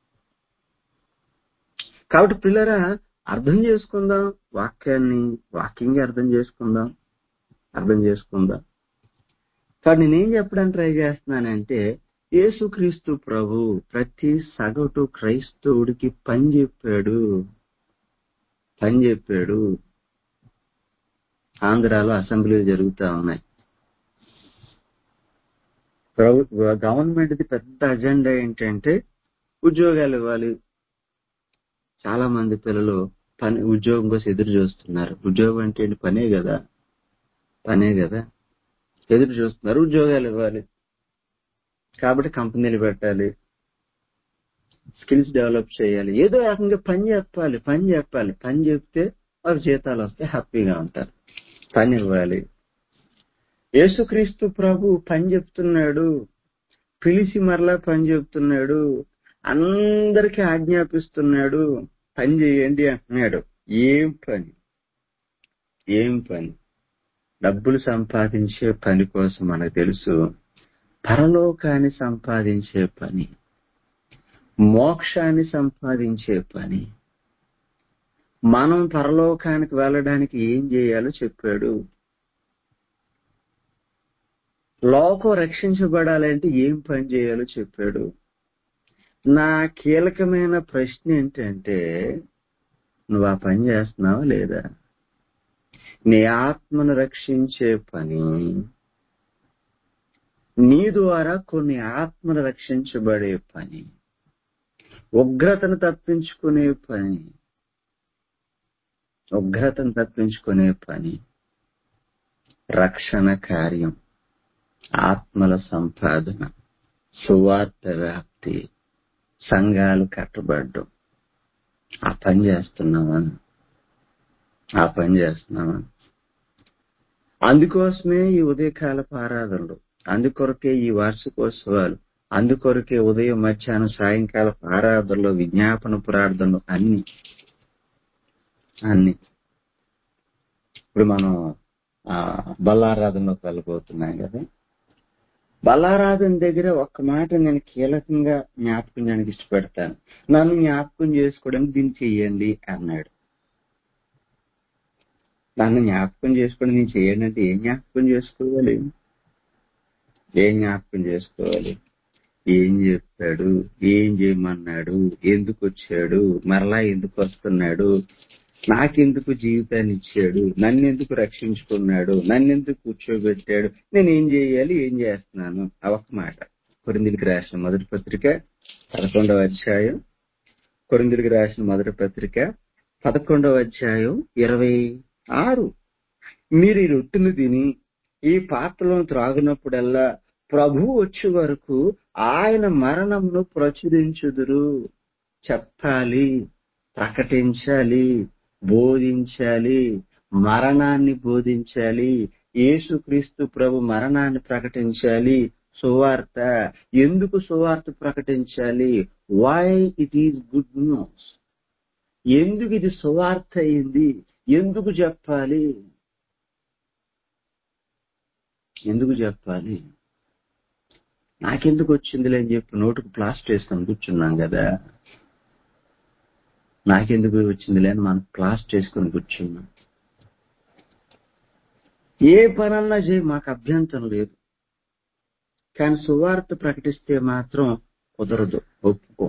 కాబట్టి పిల్లరా అర్థం చేసుకుందాం వాక్యాన్ని వాక్యంగా అర్థం చేసుకుందాం అర్థం చేసుకుందాం కాబట్టి నేనేం చెప్పడానికి ట్రై చేస్తున్నానంటే యేసుక్రీస్తు ప్రభు ప్రతి సగటు క్రైస్తవుడికి పని చెప్పాడు పని చెప్పాడు ఆంధ్రాలో అసెంబ్లీలు జరుగుతా ఉన్నాయి ప్రభు గవర్నమెంట్ది పెద్ద అజెండా ఏంటంటే ఉద్యోగాలు ఇవ్వాలి చాలా మంది పిల్లలు పని ఉద్యోగం కోసం ఎదురు చూస్తున్నారు ఉద్యోగం అంటే ఏంటి? పనే కదా పనే కదా ఎదురు చూస్తున్నారు ఉద్యోగాలు ఇవ్వాలి కాబట్టి కంపెనీలు పెట్టాలి స్కిల్స్ డెవలప్ చేయాలి ఏదో రకంగా పని చెప్పాలి పని చెప్పాలి పని చెప్తే వారు జీతాలు వస్తే హ్యాపీగా ఉంటారు పని ఇవ్వాలి యేసుక్రీస్తు ప్రభు పని చెప్తున్నాడు పిలిచి మరలా పని చెప్తున్నాడు అందరికీ ఆజ్ఞాపిస్తున్నాడు పని చేయండి అంటున్నాడు ఏం పని ఏం పని డబ్బులు సంపాదించే పని కోసం మనకు తెలుసు పరలోకాన్ని సంపాదించే పని మోక్షాన్ని సంపాదించే పని మనం పరలోకానికి వెళ్ళడానికి ఏం చేయాలో చెప్పాడు లోకం రక్షించబడాలంటే ఏం పని చేయాలో చెప్పాడు నా కీలకమైన ప్రశ్న ఏంటంటే నువ్వు ఆ పని చేస్తున్నావా లేదా నీ ఆత్మను రక్షించే పని నీ ద్వారా కొన్ని ఆత్మలు రక్షించబడే పని ఉగ్రతను తప్పించుకునే పని ఉగ్రతను తప్పించుకునే పని రక్షణ కార్యం ఆత్మల సంపాదన సువార్త వ్యాప్తి సంఘాలు కట్టబడ్డం ఆ పని చేస్తున్నామా ఆ పని చేస్తున్నామా అందుకోసమే ఈ ఉదయకాలపు ఆరాధనలు అందుకొరకే ఈ వార్షికోత్సవాలు అందుకొరకే ఉదయం మధ్యాహ్నం సాయంకాల ఆరాధనలు విజ్ఞాపన ప్రార్థనలు అన్ని అన్ని ఇప్పుడు మనం ఆ, బల్లారాధనలోకి వెళ్ళబోతున్నాం కదా బల్లారాధన దగ్గర ఒక్క మాట నేను కీలకంగా జ్ఞాపకం చేయడానికి ఇష్టపడతాను నన్ను జ్ఞాపకం చేసుకోవడానికి దీన్ని చెయ్యండి అన్నాడు నన్ను జ్ఞాపకం చేసుకోవడం నేను చేయండి అంటే ఏం జ్ఞాపకం చేసుకోవాలి ఏం జ్ఞాపకం చేసుకోవాలి ఏం చెప్పాడు ఏం చేయమన్నాడు ఎందుకు వచ్చాడు మరలా ఎందుకు వస్తున్నాడు నాకెందుకు జీవితాన్ని ఇచ్చాడు నన్ను ఎందుకు రక్షించుకున్నాడు నన్ను ఎందుకు కూర్చోబెట్టాడు నేను ఏం చేయాలి ఏం చేస్తున్నాను ఆ ఒక్క మాట కొరిందికి రాసిన మొదటి పత్రిక పదకొండవ అధ్యాయం కొరిందికి రాసిన మొదటి పత్రిక పదకొండవ అధ్యాయం ఇరవై ఆరు మీరు ఈ రొట్టెను తిని ఈ పాత్రలను త్రాగినప్పుడల్లా ప్రభు వచ్చే వరకు ఆయన మరణంను ప్రచురించుదురు చెప్పాలి ప్రకటించాలి బోధించాలి మరణాన్ని బోధించాలి యేసుక్రీస్తు ప్రభు మరణాన్ని ప్రకటించాలి సువార్త ఎందుకు సువార్త ప్రకటించాలి why it is good news ఎందుకు ఇది సువార్త అయింది ఎందుకు చెప్పాలి ఎందుకు చెప్పాలి నాకెందుకు వచ్చిందిలే అని చెప్పి నోటుకు ప్లాస్టర్ వేసుకొని కూర్చున్నాం కదా నాకెందుకు వచ్చిందిలే అని మనం ప్లాస్టర్ వేసుకొని కూర్చున్నాం ఏ పనన్నా చేయి మాకు అభ్యంతరం లేదు కానీ సువార్త ప్రకటిస్తే మాత్రం కుదరదు ఒప్పుకో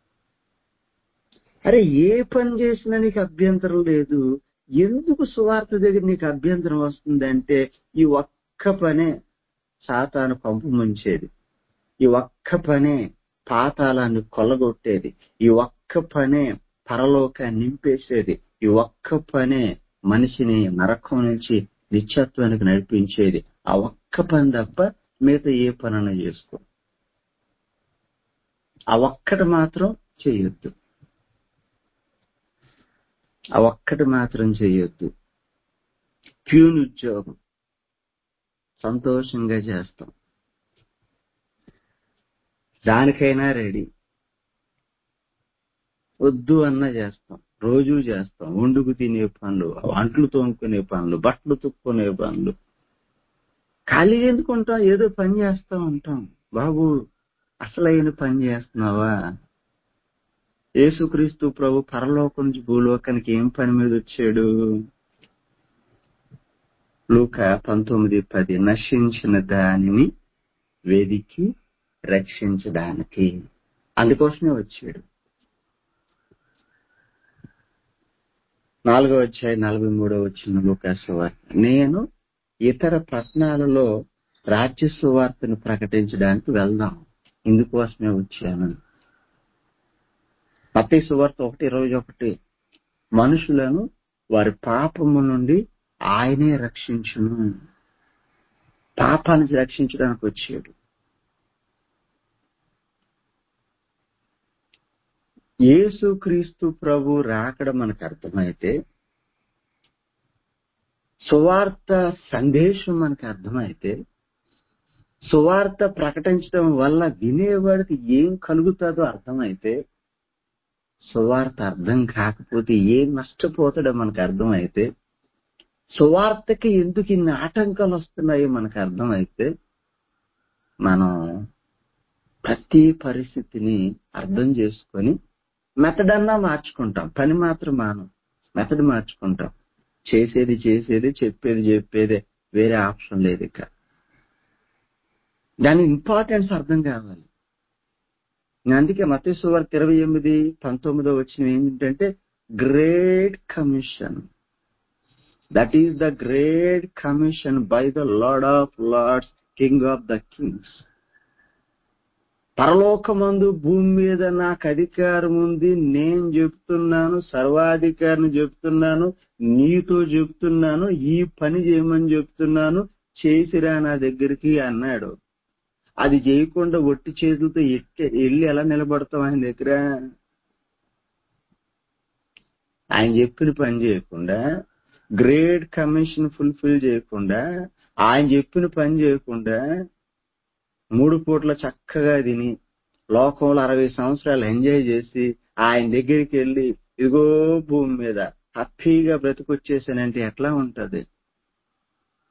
అరే ఏ పని చేసినా నీకు అభ్యంతరం లేదు ఎందుకు సువార్త దగ్గర నీకు అభ్యంతరం వస్తుందంటే ఈ ఒక్క పనే సాతాను పంపు ముంచేది ఈ ఒక్క పనే పాతాళాన్ని కొల్లగొట్టేది ఈ ఒక్క పనే పరలోకాన్ని నింపేసేది ఈ ఒక్క పనే మనిషిని నరకం నుంచి నిత్యత్వానికి నడిపించేది ఆ ఒక్క పని తప్ప మిగతా ఏ పనైనా చేసుకో ఆ ఒక్కటి మాత్రం చేయొద్దు ఆ ఒక్కటి మాత్రం చేయొద్దు ప్యూన్ ఉద్యోగం సంతోషంగా చేస్తాం దానికైనా రెడీ వద్దు అన్న చేస్తాం రోజు చేస్తాం వండుకు తినే పనులు అంట్లు తోముకునే పనులు బట్టలు తుక్కునే పనులు ఖాళీ ఎందుకు ఉంటాం ఏదో పని చేస్తా ఉంటాం బాబు అసలైన పని చేస్తున్నావా యేసుక్రీస్తు ప్రభు పరలోకం నుంచి భూలోకానికి ఏం పని మీద వచ్చాడు లూక పంతొమ్మిది పది నశించిన దానిని వేదికి రక్షించడానికి అందుకోసమే వచ్చాడు నాలుగో వచ్చాయి నలభై మూడో వచ్చిన లూకాసు వార్త నేను ఇతర పట్టణాలలో రాజ్య సువార్తను ప్రకటించడానికి వెళ్దాం ఇందుకోసమే వచ్చాను మత్తయి సువార్త ఒకటి ఇరవై ఒకటి మనుషులను వారి పాపము నుండి ఆయనే రక్షించును పాపాన్ని రక్షించడానికి వచ్చాడు యేసుక్రీస్తు ప్రభు రాకడ మనకు అర్థమైతే సువార్త సందేశం మనకు అర్థమైతే సువార్త ప్రకటించడం వల్ల వినేవాడికి ఏం కలుగుతుందో అర్థమైతే సువార్త అర్థం కాకపోతే ఏం నష్టపోతాడో మనకు అర్థమైతే సువార్తకి ఎందుకు ఇన్ని ఆటంకాలు వస్తున్నాయో మనకు అర్థమైతే మనం ప్రతి పరిస్థితిని అర్థం చేసుకొని మెథడ్ అన్నా మార్చుకుంటాం పని మాత్రం మానం మెథడ్ మార్చుకుంటాం చేసేది చేసేది చెప్పేది చెప్పేదే వేరే ఆప్షన్ లేదు ఇక దాని ఇంపార్టెన్స్ అర్థం కావాలి అందుకే మత సువార్త ఇరవై ఎనిమిది పంతొమ్మిదో వచ్చిన ఏంటంటే great commission that is the great commission by the lord of lords king of the kings పరలోకమందు భూమి మీద నాకు అధికారం ఉంది నేను చెప్తున్నాను సర్వాధికారిని చెప్తున్నాను నీతో చెప్తున్నాను ఈ పని చేయమని చెప్తున్నాను చేసిరా నా దగ్గరికి అన్నాడు అది చేయకుండా ఒట్టి చేతులతో ఎట్టి వెళ్ళి ఎలా నిలబడతాం ఆయన దగ్గర ఆయన చెప్పిన పని చేయకుండా గ్రేట్ కమిషన్ ఫుల్ఫిల్ చేయకుండా ఆయన చెప్పిన పని చేయకుండా మూడు పూట్ల చక్కగా తిని లోకంలో అరవై సంవత్సరాలు ఎంజాయ్ చేసి ఆయన దగ్గరికి వెళ్ళి ఇదిగో భూమి మీద హ్యాపీగా బ్రతికొచ్చేసానంటే ఎట్లా ఉంటది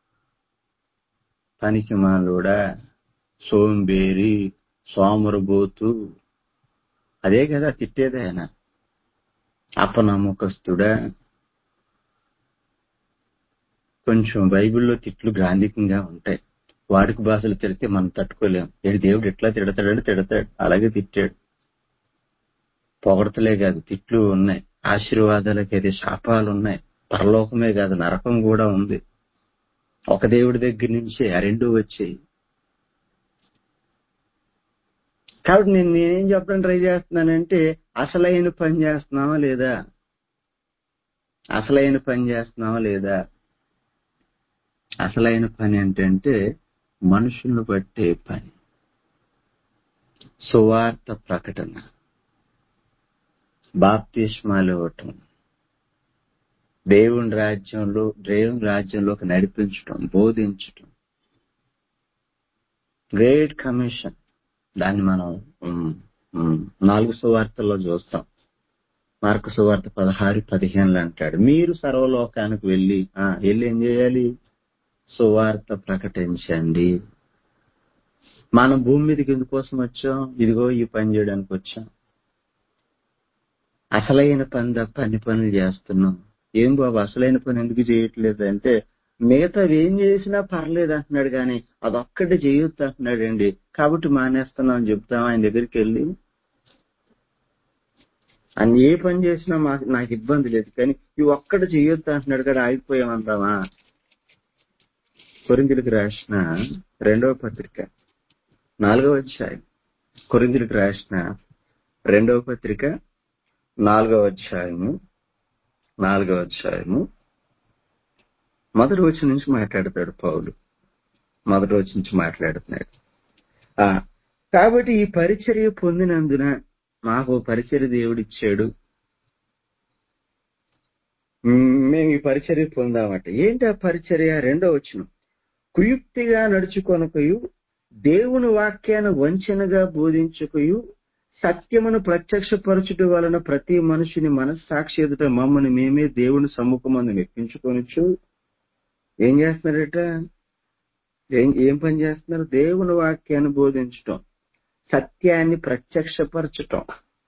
పనికిమాలుడా సోంబేరి సోమరబోతు అదే కదా తిట్టేది ఆయన అపనమ్మకస్తుడా కొంచెం బైబిల్లో తిట్లు గ్రాంధికంగా ఉంటాయి వాడికి భాషలు తిడితే మనం తట్టుకోలేం ఏడు దేవుడు ఎట్లా తిడతాడని తిడతాడు అలాగే తిట్టాడు పొగడతలే కాదు తిట్లు ఉన్నాయి ఆశీర్వాదాలకి అయితే శాపాలు ఉన్నాయి పరలోకమే కాదు నరకం కూడా ఉంది ఒక దేవుడి దగ్గర నుంచే ఆ రెండు వచ్చాయి కాబట్టి నేను నేనేం చెప్పడం ట్రై చేస్తున్నానంటే అసలైన పని చేస్తున్నావా లేదా అసలైన పని చేస్తున్నావా లేదా అసలైన పని ఏంటంటే మనుషులను బట్టే పని సువార్త ప్రకటన బాప్తిష్మాలు ఇవ్వటం దేవుని రాజ్యంలో దేవుని రాజ్యంలోకి నడిపించటం బోధించటం గ్రేట్ కమిషన్ దాన్ని మనం ఉమ్, ఉమ్, నాలుగు సువార్తల్లో చూస్తాం మార్కు సువార్త పదహారు పదిహేనులు అంటాడు మీరు సర్వలోకానికి వెళ్ళి ఆ, వెళ్ళి ఏం చేయాలి సువార్త ప్రకటించండి మనం భూమి మీదకి ఎందుకోసం వచ్చాం ఇదిగో ఈ పని చేయడానికి వచ్చాం అసలైన పని తప్ప అన్ని పనులు చేస్తున్నాం ఏం బాబు అసలైన పని ఎందుకు చేయట్లేదు అంటే మిగతా ఏం చేసినా పర్లేదు అంటున్నాడు కానీ అదొక్కటి చేయొద్దు అంటున్నాడు అండి కాబట్టి మానేస్తున్నాం అని చెప్తాం ఆయన దగ్గరికి వెళ్ళి ఆయన ఏ పని చేసినా మాకు నాకు ఇబ్బంది లేదు కానీ ఇవి ఒక్కటి చేయొద్దు అంటున్నాడు కదా ఆగిపోయామంటావా కొరిందులకు రాసిన రెండవ పత్రిక నాలుగవ అధ్యాయం కొరిందులకు రాసిన రెండవ పత్రిక నాలుగవ అధ్యాయము నాలుగవ అధ్యాయము మొదటి వచ్చి నుంచి మాట్లాడతాడు పౌలు మొదటి వచ్చి నుంచి మాట్లాడుతున్నాడు ఆ, కాబట్టి ఈ పరిచర్య పొందినందున మాకు ఓ పరిచర్య దేవుడిచ్చాడు మ్, మేము ఈ పరిచర్య పొందామట ఏంటి ఆ పరిచర్య రెండో వచ్చిన కుయుక్తిగా నడుచుకొనకయు దేవుని వాక్యాన్ని వంచనగా బోధించుకయు సత్యమును ప్రత్యక్షపరచుట వలన ప్రతి మనుషుని మనస్సాక్షి ఎదుట మమ్మల్ని మేమే దేవుని సమ్ముఖమందు మెప్పించుకొనొచ్చు ఏం చేస్తున్నారట ఏం ఏం పని చేస్తున్నారు దేవుని వాక్యాన్ని బోధించటం సత్యాన్ని ప్రత్యక్షపరచటం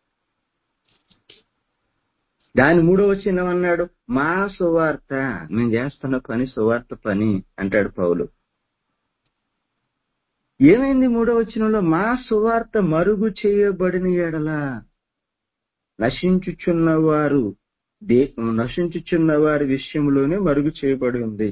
దాని మూడో వచ్చిన అన్నాడు మా సువార్త మేము చేస్తున్న పని సువార్త పని అంటాడు పౌలు ఏమైంది మూడో వచనంలో మా సువార్త మరుగు చేయబడిన ఎడల నశించుచున్న వారు దే నశించుచున్న వారి విషయంలోనే మరుగు చేయబడి ఉంది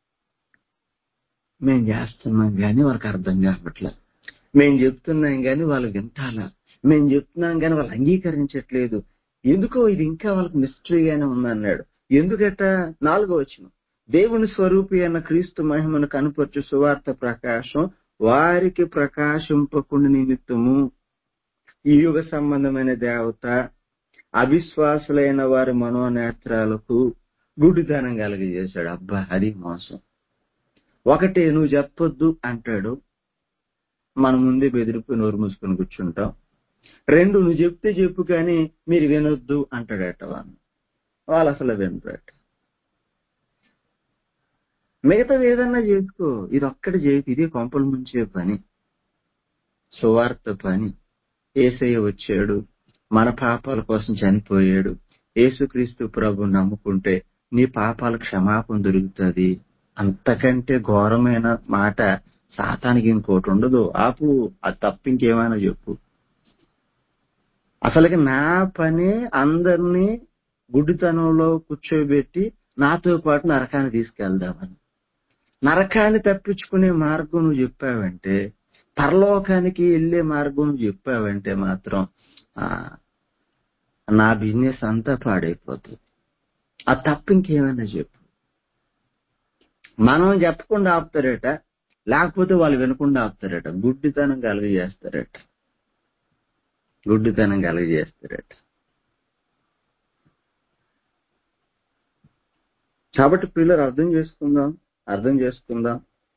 మేం చేస్తున్నాం కానీ వాళ్ళకి అర్థం కావట్లేదు మేం చెప్తున్నాం కానీ వాళ్ళు వింటాలా మేం చెప్తున్నాం కానీ వాళ్ళు అంగీకరించట్లేదు ఎందుకో ఇది ఇంకా వాళ్ళకి మిస్టరీగానే ఉందన్నాడు ఎందుకట నాలుగో వచ్చిన దేవుని స్వరూపి అన్న క్రీస్తు మహిమను కనుపరచు సువార్త ప్రకాశం వారికి ప్రకాశింపకుండా నిమిత్తము ఈ యుగ సంబంధమైన దేవత అవిశ్వాసులైన వారి మనోనేత్రాలకు గుడితనం కలిగజేశాడు అబ్బా అది మోసం ఒకటి నువ్వు చెప్పొద్దు అంటాడు మన ముందే బెదిరిపోయి నోరు మూసుకొని కూర్చుంటాం రెండు నువ్వు చెప్తే చెప్పు కానీ మీరు వినొద్దు అంటాడట వాళ్ళు వాళ్ళు అసలు వినరట మిగతాది ఏదన్నా చేసుకో ఇది ఒక్కటి చేయకు ఇదే కొంపలు ముంచే పని సువార్త పని ఏసయ్య వచ్చాడు మన పాపాల కోసం చనిపోయాడు యేసుక్రీస్తు ప్రభు నమ్ముకుంటే నీ పాపాల క్షమాపణ దొరుకుతుంది అంతకంటే ఘోరమైన మాట సాతానికి ఇంకోటి ఉండదు ఆపు అది తప్ప ఇంకేమైనా చెప్పు అసలుకి నా పని అందరినీ గుడ్డితనంలో కూర్చోబెట్టి నాతో పాటు నరకాన్ని తీసుకెళ్దామని నరకాన్ని తప్పించుకునే మార్గం నువ్వు చెప్పావంటే పరలోకానికి వెళ్ళే మార్గం నువ్వు చెప్పావంటే మాత్రం ఆ, నా బిజినెస్ అంతా పాడైపోతుంది ఆ తప్ప ఇంకేమైనా చెప్పు మనం చెప్పకుండా ఆపుతారట లేకపోతే వాళ్ళు వినకుండా ఆపుతారట గుడ్డితనం కలుగజేస్తారట గుడ్డితనం కలుగజేస్తారట కాబట్టి పిల్లలు అర్థం చేసుకుందాం అర్థం చేసుకుందాం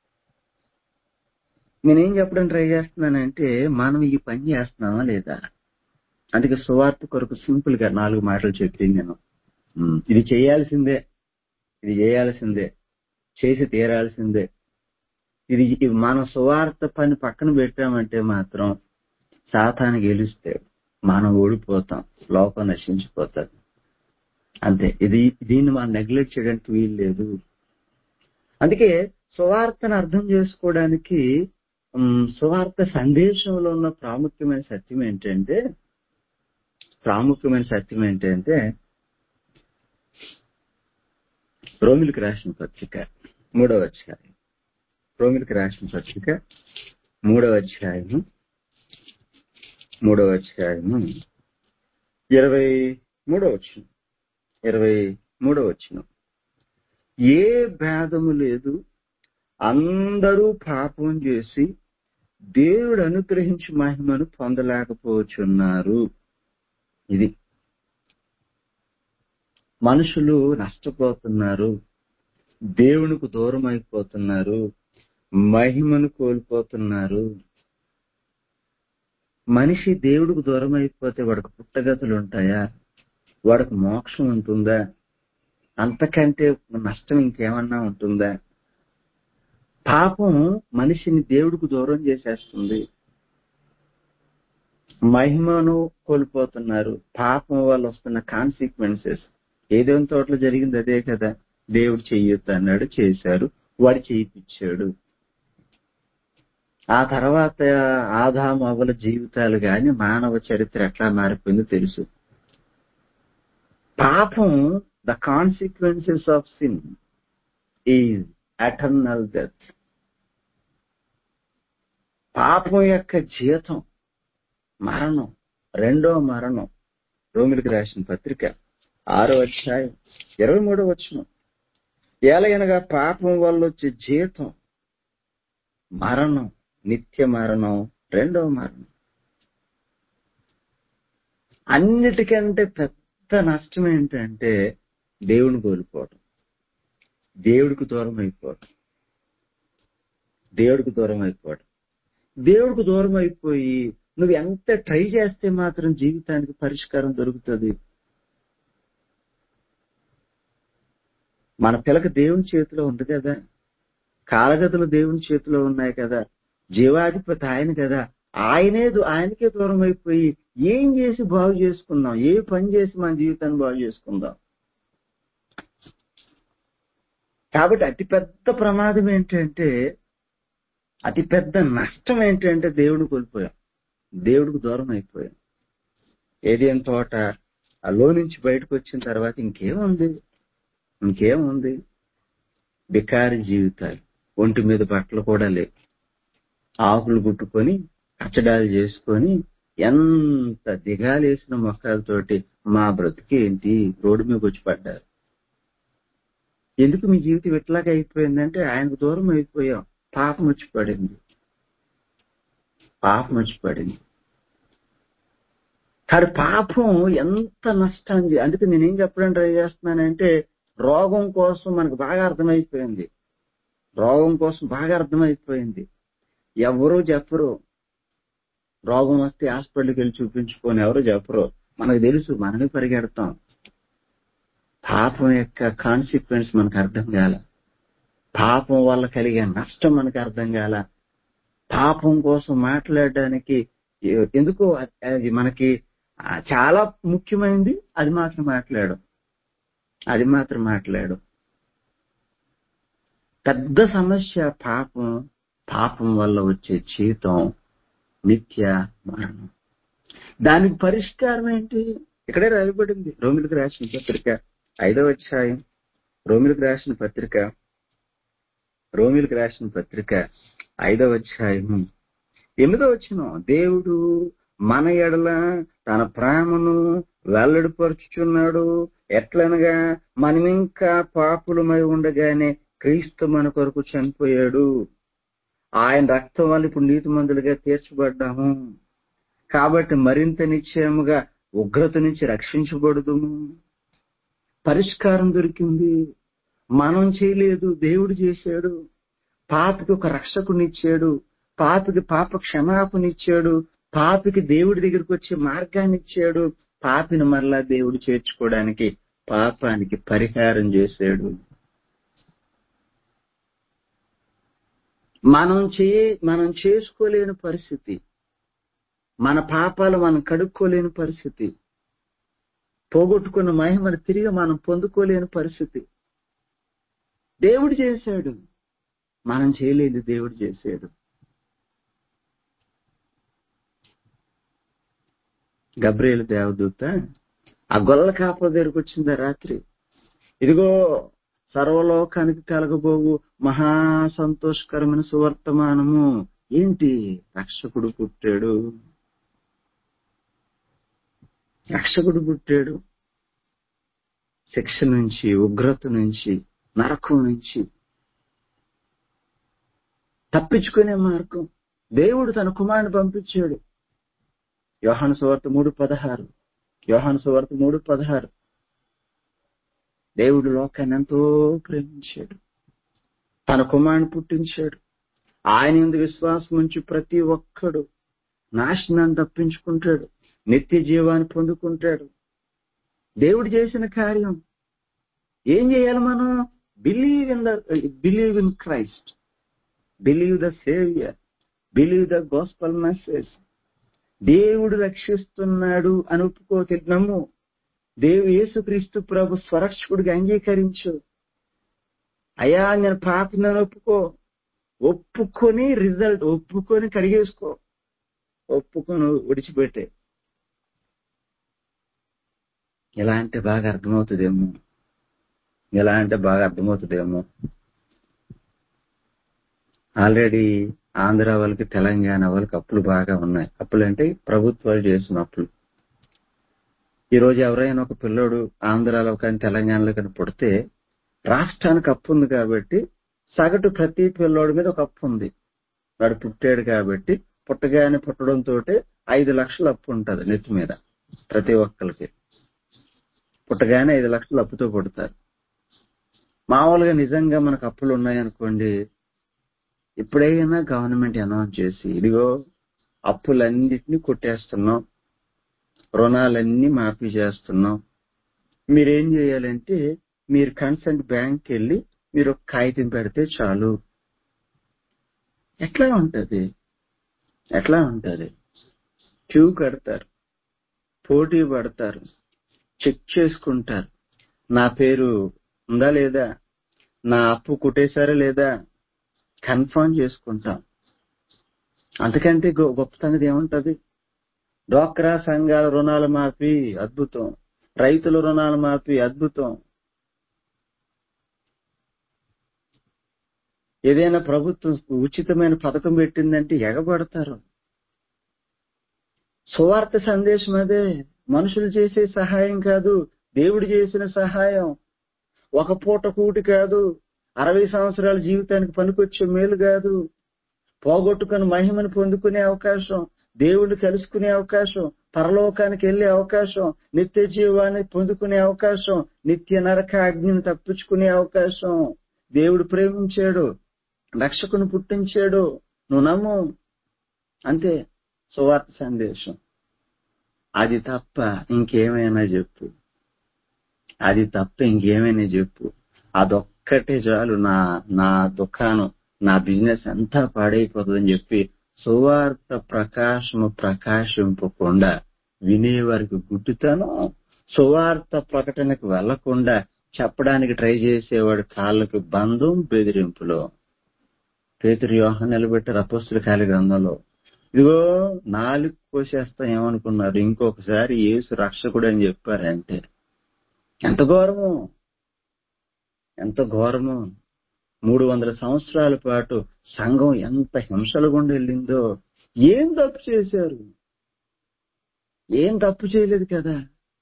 నేనేం చెప్పడం ట్రై చేస్తున్నానంటే మనం ఈ పని చేస్తున్నామా లేదా అందుకే సువార్త కొరకు సింపుల్ గా నాలుగు మాటలు చెప్పింది నేను ఉమ్, ఇది చేయాల్సిందే ఇది చేయాల్సిందే చేసి తీరాల్సిందే ఇది ఇది మన సువార్త పని పక్కన పెట్టామంటే మాత్రం సాతాను గెలుస్తాడు మనం ఓడిపోతాం లోకం నశించిపోతుంది అంతే ఇది దీన్ని మనం నెగ్లెక్ట్ చేయడానికి వీలు లేదు అందుకే సువార్తను అర్థం చేసుకోవడానికి ఉమ్, సువార్త సందేశంలో ఉన్న ప్రాముఖ్యమైన సత్యం ఏంటంటే ప్రాముఖ్యమైన సత్యం ఏంటంటే రోమిలికి రాసిన పత్రిక మూడవ అధ్యాయం రోమిలికి రాసిన పత్రిక మూడవ అధ్యాయము మూడవ అధ్యాయము ఇరవై మూడవ వచ్చిన ఇరవై మూడవ వచ్చిన ఏ భేదము లేదు అందరూ పాపం చేసి దేవుడు అనుగ్రహించి మహిమను పొందలేకపోతున్నారు ఇది మనుషులు నష్టపోతున్నారు దేవునికి దూరం అయిపోతున్నారు మహిమను కోల్పోతున్నారు మనిషి దేవుడికి దూరం అయిపోతే వాడికి పుట్టగతులు ఉంటాయా వాడికి మోక్షం ఉంటుందా అంతకంటే నష్టం ఇంకేమన్నా ఉంటుందా పాపం మనిషిని దేవుడికి దూరం చేసేస్తుంది మహిమను కోల్పోతున్నారు పాపం వల్ల వస్తున్న కాన్సిక్వెన్సెస్ ఏదేం తోటలో జరిగింది అదే కదా దేవుడు చెయ్యొద్దు అన్నాడు చేశారు వాడు చేయిపించాడు ఆ తర్వాత ఆదాము అవల జీవితాలు గాని మానవ చరిత్ర ఎట్లా మారిపోయిందో తెలుసు పాపం the consequences of sin is eternal death పాపం యొక్క జీతం మరణం రెండో మరణం రోమిలికి రాసిన పత్రిక ఆరో అధ్యాయం ఇరవై మూడో వచ్చిన ఏలయనగా పాపం వల్ల వచ్చే జీతం మరణం నిత్య మరణం రెండో మరణం అన్నిటికంటే పెద్ద నష్టం ఏంటంటే దేవుని కోల్పోవడం దేవుడికి దూరం అయిపోవడం దేవుడికి దూరం అయిపోవడం దేవుడికి దూరం అయిపోయి నువ్వు ఎంత ట్రై చేస్తే మాత్రం జీవితానికి పరిష్కారం దొరుకుతుంది మన పిల్లక దేవుని చేతిలో ఉంది కదా కాలగతులు దేవుని చేతిలో ఉన్నాయి కదా జీవాధిపతి ఆయన కదా ఆయనే దు- ఆయనకే దూరం అయిపోయి ఏం చేసి బాగు చేసుకుందాం ఏ పని చేసి మన జీవితాన్ని బాగు చేసుకుందాం కాబట్టి అతి పెద్ద ప్రమాదం ఏంటంటే అతి పెద్ద నష్టం ఏంటంటే దేవుడు కోల్పోయాం దేవుడికి దూరం అయిపోయాం ఏదేం తోట ఆ లో నుంచి బయటకు వచ్చిన తర్వాత ఇంకేముంది ఇంకేముంది బికారి జీవితాలు ఒంటి మీద బట్టలు కూడా లేవు ఆకులు గుట్టుకొని కచ్చడాలు చేసుకొని ఎంత దిగాలేసిన మొక్కలతోటి మా బ్రతికి ఏంటి రోడ్డు మీదకి వచ్చి పడ్డారు ఎందుకు మీ జీవితం ఇట్లాగా అయిపోయిందంటే ఆయనకు దూరం అయిపోయాం పాపం వచ్చి పడింది పాపం వచ్చి పడింది కానీ పాపం ఎంత నష్టాన్ని అందుకే నేనేం చెప్పడానికి ట్రై చేస్తున్నానంటే రోగం కోసం మనకు బాగా అర్థమైపోయింది రోగం కోసం బాగా అర్థమైపోయింది ఎవరూ చెప్పరు రోగం వస్తే హాస్పిటల్కి వెళ్ళి చూపించుకొని ఎవరు చెప్పరు మనకు తెలుసు మనమే పరిగెడతాం పాపం యొక్క కాన్సిక్వెన్స్ మనకు అర్థం కాల పాపం వల్ల కలిగే నష్టం మనకు అర్థం కాల పాపం కోసం మాట్లాడడానికి ఎ- ఎందుకో అది- అది మనకి ఆ, చాలా ముఖ్యమైనది అది మాత్రం మాట్లాడు అది మాత్రం మాట్లాడు పెద్ద సమస్య పాపం పాపం వల్ల వచ్చే జీతం నిత్య మరణం దానికి పరిష్కారం ఏంటి ఇక్కడే రాయబడింది రోమిలకు రాసిన పత్రిక ఐదవ అధ్యాయం రోమిలకు రాసిన పత్రిక రోమిలకు రాసిన పత్రిక ఐదవ అధ్యాయము ఎనిమిదో వచ్చిన దేవుడు మన ఎడల తన ప్రేమను వెల్లడిపరుచుచున్నాడు ఎట్లనగా మనమింకా పాపులమై ఉండగానే క్రీస్తు మన కొరకు చనిపోయాడు ఆయన రక్తం వల్ల ఇప్పుడు నీతిమంతులుగా తీర్చబడ్డాము కాబట్టి మరింత నిశ్చయముగా ఉగ్రత నుంచి రక్షించబడుదుము పరిష్కారం దొరికింది మనం చేయలేదు దేవుడు చేశాడు పాపికి ఒక రక్షకునిచ్చాడు పాపికి పాప క్షమాపణిచ్చాడు పాపికి దేవుడి దగ్గరికి వచ్చే మార్గాన్ని ఇచ్చాడు పాపిని మరలా దేవుడు చేర్చుకోవడానికి పాపానికి పరిహారం చేశాడు మనం చే మనం చేసుకోలేని పరిస్థితి మన పాపాలు మనం కడుక్కోలేని పరిస్థితి పోగొట్టుకున్న మహిమను తిరిగి మనం పొందుకోలేని పరిస్థితి దేవుడు చేశాడు మనం చేయలేదు దేవుడు చేశాడు గబ్రేలు దేవదూత ఆ గొల్ల కాపల దగ్గరకు వచ్చింది ఆ రాత్రి ఇదిగో సర్వలోకానికి కలగబోవు మహా సంతోషకరమైన సువర్తమానము ఏంటి రక్షకుడు పుట్టాడు రక్షకుడు పుట్టాడు శిక్ష నుంచి ఉగ్రత నుంచి నరకం నుంచి తప్పించుకునే మార్గం దేవుడు తన కుమారుని పంపించాడు యోహాను సువార్త మూడు పదహారు యోహాను సువార్త మూడు పదహారు దేవుడు లోకాన్ని ఎంతో ప్రేమించాడు తన కుమారుని పుట్టించాడు ఆయన ఎందు విశ్వాసం ఉంచి ప్రతి ఒక్కడు నాశనాన్ని తప్పించుకుంటాడు నిత్య జీవాన్ని పొందుకుంటాడు దేవుడు చేసిన కార్యం ఏం చేయాలి మనం believe in the believe in Christ believe the saviour believe the gospel message దేవుడు రక్షిస్తున్నాడు అని ఒప్పుకో నమ్ము దేవు యేసుక్రీస్తు ప్రభు స్వరక్షకుడిగా అంగీకరించు అయ్యా నేను పాపినని ఒప్పుకో ఒప్పుకొని రిజల్ట్ ఒప్పుకొని కడిగేసుకో ఒప్పుకొని విడిచిపెట్టే ఎలా అంటే బాగా అర్థమవుతుందేమో ఎలా అంటే బాగా అర్థమవుతుందేమో ఆల్రెడీ ఆంధ్ర వాళ్ళకి తెలంగాణ వాళ్ళకి అప్పులు బాగా ఉన్నాయి అప్పులు అంటే ప్రభుత్వాలు చేసిన అప్పులు ఈ రోజు ఎవరైనా ఒక పిల్లోడు ఆంధ్రాలో కానీ తెలంగాణలో కానీ పుడితే రాష్ట్రానికి అప్పు ఉంది కాబట్టి సగటు ప్రతి పిల్లోడి మీద ఒక అప్పు ఉంది వాడు పుట్టాడు కాబట్టి పుట్టగానే పుట్టడంతో ఐదు లక్షల అప్పు ఉంటది నెత్తి మీద ప్రతి ఒక్కరికి పుట్టగానే ఐదు లక్షలు అప్పుతో పుడతారు మామూలుగా నిజంగా మనకు అప్పులు ఉన్నాయనుకోండి ఇప్పుడైనా గవర్నమెంట్ అనౌన్స్ చేసి ఇదిగో అప్పులన్నిటినీ కొట్టేస్తున్నాం రుణాలన్నీ మాఫీ చేస్తున్నాం మీరేం చేయాలంటే మీరు కన్సల్ట్ బ్యాంక్ వెళ్ళి మీరు ఒక కాగితం పెడితే చాలు ఎట్లా ఉంటది ఎట్లా ఉంటది క్యూ కడతారు పోటీ పడతారు చెక్ చేసుకుంటారు నా పేరు ఉందా లేదా నా అప్పు కుట్టేశారా లేదా కన్ఫర్మ్ చేసుకుంటాం అంతకంటే గొ- గొప్ప సంగతి ఏముంటది డ్వాక్రా సంఘాల రుణాల మాఫీ అద్భుతం రైతుల రుణాల మాఫీ అద్భుతం ఏదైనా ప్రభుత్వం ఉచితమైన పథకం పెట్టిందంటే ఎగబడతారు సువార్త సందేశం అదే మనుషులు చేసే సహాయం కాదు దేవుడు చేసిన సహాయం ఒక పూట కూటి కాదు అరవై సంవత్సరాల జీవితానికి పనికొచ్చే మేలు కాదు పోగొట్టుకుని మహిమను పొందుకునే అవకాశం దేవుణ్ణి కలుసుకునే అవకాశం పరలోకానికి వెళ్లే అవకాశం నిత్య జీవాన్ని పొందుకునే అవకాశం నిత్య నరక అగ్నిని తప్పించుకునే అవకాశం దేవుడు ప్రేమించాడు రక్షకుని పుట్టించాడు నువ్వు నమ్ము అంతే సువార్త సందేశం అది తప్ప ఇంకేమైనా చెప్పు అది తప్ప ఇంకేమైనా చెప్పు అదొక్కటే చాలు నా నా దుకాణం నా బిజినెస్ అంతా పాడైపోతుందని చెప్పి సువార్త ప్రకాశము ప్రకాశింపకుండా వినేవారికి గుడ్డుతాను సువార్త ప్రకటనకు వెళ్లకుండా చెప్పడానికి ట్రై చేసేవాడు కాళ్ళకు బంధం బెదిరింపులో పేతురు వ్యూహం నిలబెట్టారు అపస్తుల కాలి గ్రంథంలో ఇదిగో నాలుగు కోసేస్తాం ఏమనుకున్నారు ఇంకొకసారి యేసు రక్షకుడు అని చెప్పారంటే ఎంత ఘోరము ఎంత ఘోరము మూడు వందల సంవత్సరాల పాటు సంఘం ఎంత హింసల గుండా వెళ్ళిందో ఏం తప్పు చేశారు ఏం తప్పు చేయలేదు కదా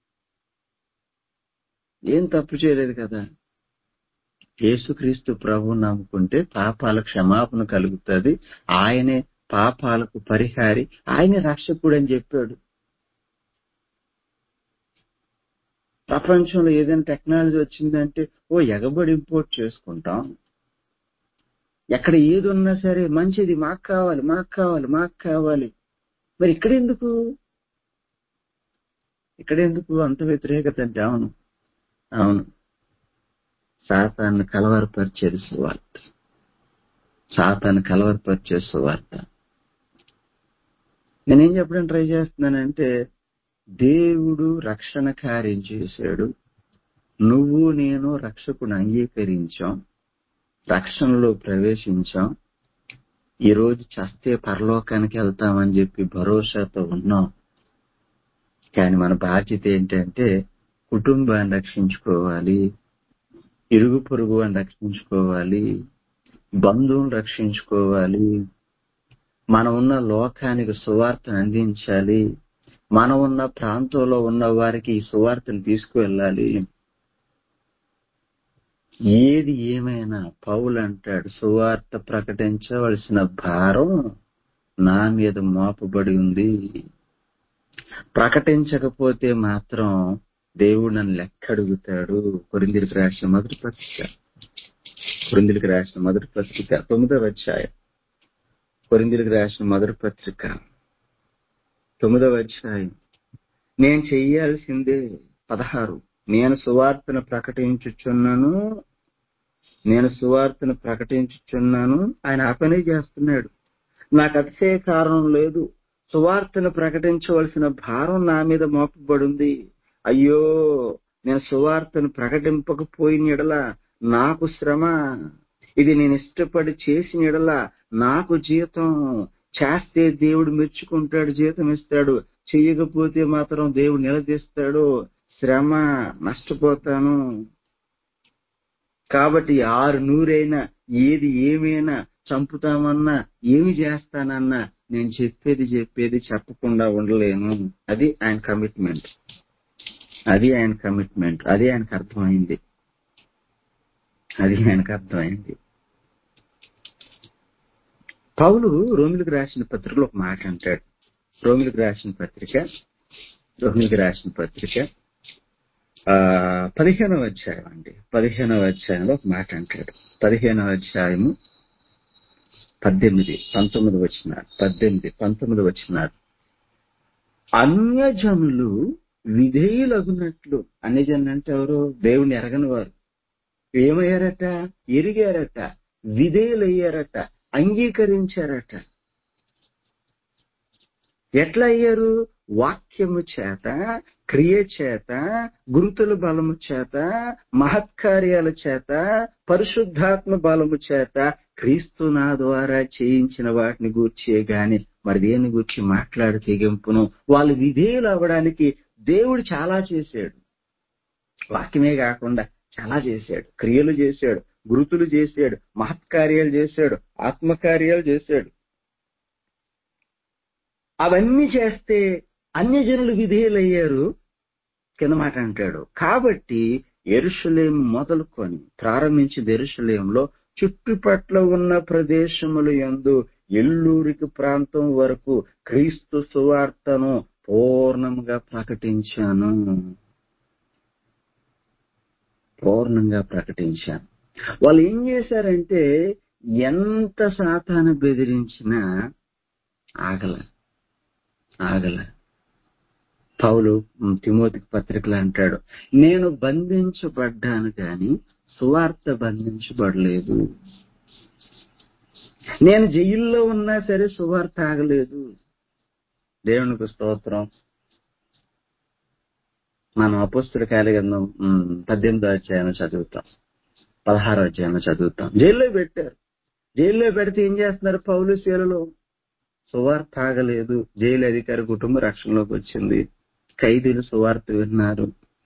ఏం తప్పు చేయలేదు కదా యేసుక్రీస్తు ప్రభు నమ్ముకుంటే పాపాల క్షమాపణ కలుగుతుంది ఆయనే పాపాలకు పరిహారి ఆయనే రక్షకుడు అని చెప్పాడు ప్రపంచంలో ఏదైనా టెక్నాలజీ వచ్చిందంటే ఓ ఎగబడి ఇంపోర్ట్ చేసుకుంటాం ఎక్కడ ఏది ఉన్నా సరే మంచిది మాకు కావాలి మాకు కావాలి మాకు కావాలి మరి ఇక్కడ ఎందుకు ఇక్కడ ఎందుకు అంత వ్యతిరేకత అంటే అవును అవును శాతాన్ని కలవరపరిచేది సువార్త సాతాను కలవరపరిచే సువార్త నేనేం చెప్పడం ట్రై చేస్తున్నానంటే దేవుడు రక్షణ కార్యం చేశాడు నువ్వు నేను రక్షకుని అంగీకరించాం రక్షణలో ప్రవేశించాం ఈ రోజు చస్తే పరలోకానికి వెళ్తామని చెప్పి భరోసాతో ఉన్నాం కానీ మన బాధ్యత ఏంటంటే కుటుంబాన్ని రక్షించుకోవాలి ఇరుగు పొరుగు అని రక్షించుకోవాలి బంధువులు రక్షించుకోవాలి మనం ఉన్న లోకానికి సువార్తను అందించాలి మనం ఉన్న ప్రాంతంలో ఉన్న వారికి ఈ సువార్తను తీసుకువెళ్ళాలి ఏది ఏమైనా పౌలు అంటాడు సువార్త ప్రకటించవలసిన భారం నా మీద మోపబడి ఉంది ప్రకటించకపోతే మాత్రం దేవుడు నన్ను లెక్క అడుగుతాడు కొరిందిరికి రాసిన మొదటి పత్రిక కొరిందిరికి రాసిన మొదటి పత్రిక తొమ్మిదవ అధ్యాయం కొరిందిరికి రాసిన మొదటి పత్రిక తొమ్మిదవ అధ్యాయం నేను చెయ్యాల్సిందే పదహారు నేను సువార్తను ప్రకటించుచున్నాను నేను సువార్తను ప్రకటించుచున్నాను ఆయన ఆ పని చేస్తున్నాడు నాకు అతిశయ కారణం లేదు సువార్తను ప్రకటించవలసిన భారం నా మీద మోపబడింది అయ్యో నేను సువార్తను ప్రకటింపకపోయిన ఎడల నాకు శ్రమ ఇది నేను ఇష్టపడి చేసిన ఎడల నాకు జీతం చేస్తే దేవుడు మెచ్చుకుంటాడు జీతం ఇస్తాడు చెయ్యకపోతే మాత్రం దేవుడు నిలదీస్తాడు శ్రమ నష్టపోతాను కాబట్టి ఆరు నూరైనా ఏది ఏమైనా చంపుతామన్నా ఏమి చేస్తానన్నా నేను చెప్పేది చెప్పేది చెప్పకుండా ఉండలేను అది ఆయన కమిట్మెంట్ అది ఆయన కమిట్మెంట్ అది ఆయనకు అర్థమైంది అది ఆయనకు అర్థమైంది పౌలు రోమిలకు రాసిన పత్రికలో ఒక మాట అంటాడు రోమిలకు రాసిన పత్రిక రోమిలకు రాసిన పత్రిక ఆ పదిహేనవ అధ్యాయం అండి పదిహేనవ అధ్యాయంలో ఒక మాట అంటాడు పదిహేనవ అధ్యాయము పద్దెనిమిది పంతొమ్మిది వచ్చినారు పద్దెనిమిది పంతొమ్మిది వచ్చినారు అన్యజనులు విధేయులగున్నట్లు అన్యజనులు అంటే ఎవరు దేవుని ఎరగని వారు ఏమయ్యారట ఎరిగారట విధేయులయ్యారట అంగీకరించారట ఎట్లా అయ్యారు వాక్యము చేత క్రియ చేత గురుతుల బలము చేత మహత్కార్యాల చేత పరిశుద్ధాత్మ బలము చేత క్రీస్తు నా ద్వారా చేయించిన వాటిని గూర్చే గాని మరి దేని గురించి మాట్లాడి తెగింపును వాళ్ళు విధేయులు అవ్వడానికి దేవుడు చాలా చేశాడు వాక్యమే కాకుండా చాలా చేశాడు క్రియలు చేశాడు గురుతులు చేశాడు మహత్కార్యాలు చేశాడు ఆత్మకార్యాలు చేశాడు అవన్నీ చేస్తే అన్యజనులు విధేయులయ్యారు కింద మాట అంటాడు కాబట్టి ఎరుషలేం మొదలుకొని ప్రారంభించింది ఎరుషలేంలో చుట్టుపట్ల ఉన్న ప్రదేశములు ఎందు ఎల్లూరికి ప్రాంతం వరకు క్రీస్తు సువార్తను పూర్ణంగా ప్రకటించాను పూర్ణంగా ప్రకటించాను వాళ్ళు ఏం చేశారంటే ఎంత శాతాన్ని బెదిరించినా ఆగల ఆగల పౌలు తిమోతికి పత్రికలు అంటాడు నేను బంధించబడ్డాను గాని సువార్త బంధించబడలేదు నేను జైల్లో ఉన్నా సరే సువార్త ఆగలేదు దేవునికి స్తోత్రం మనం అపుస్తుల కార్యగ్రంథం పద్దెనిమిదో అధ్యాయం చదువుతాం పదహారో అధ్యాయం చదువుతాం జైల్లో పెట్టారు జైల్లో పెడితే ఏం చేస్తున్నారు పౌలు శీలలో సువార్త ఆగలేదు జైలు అధికారి కుటుంబ రక్షణలోకి వచ్చింది ఖైదీలు సువార్త విన్నారు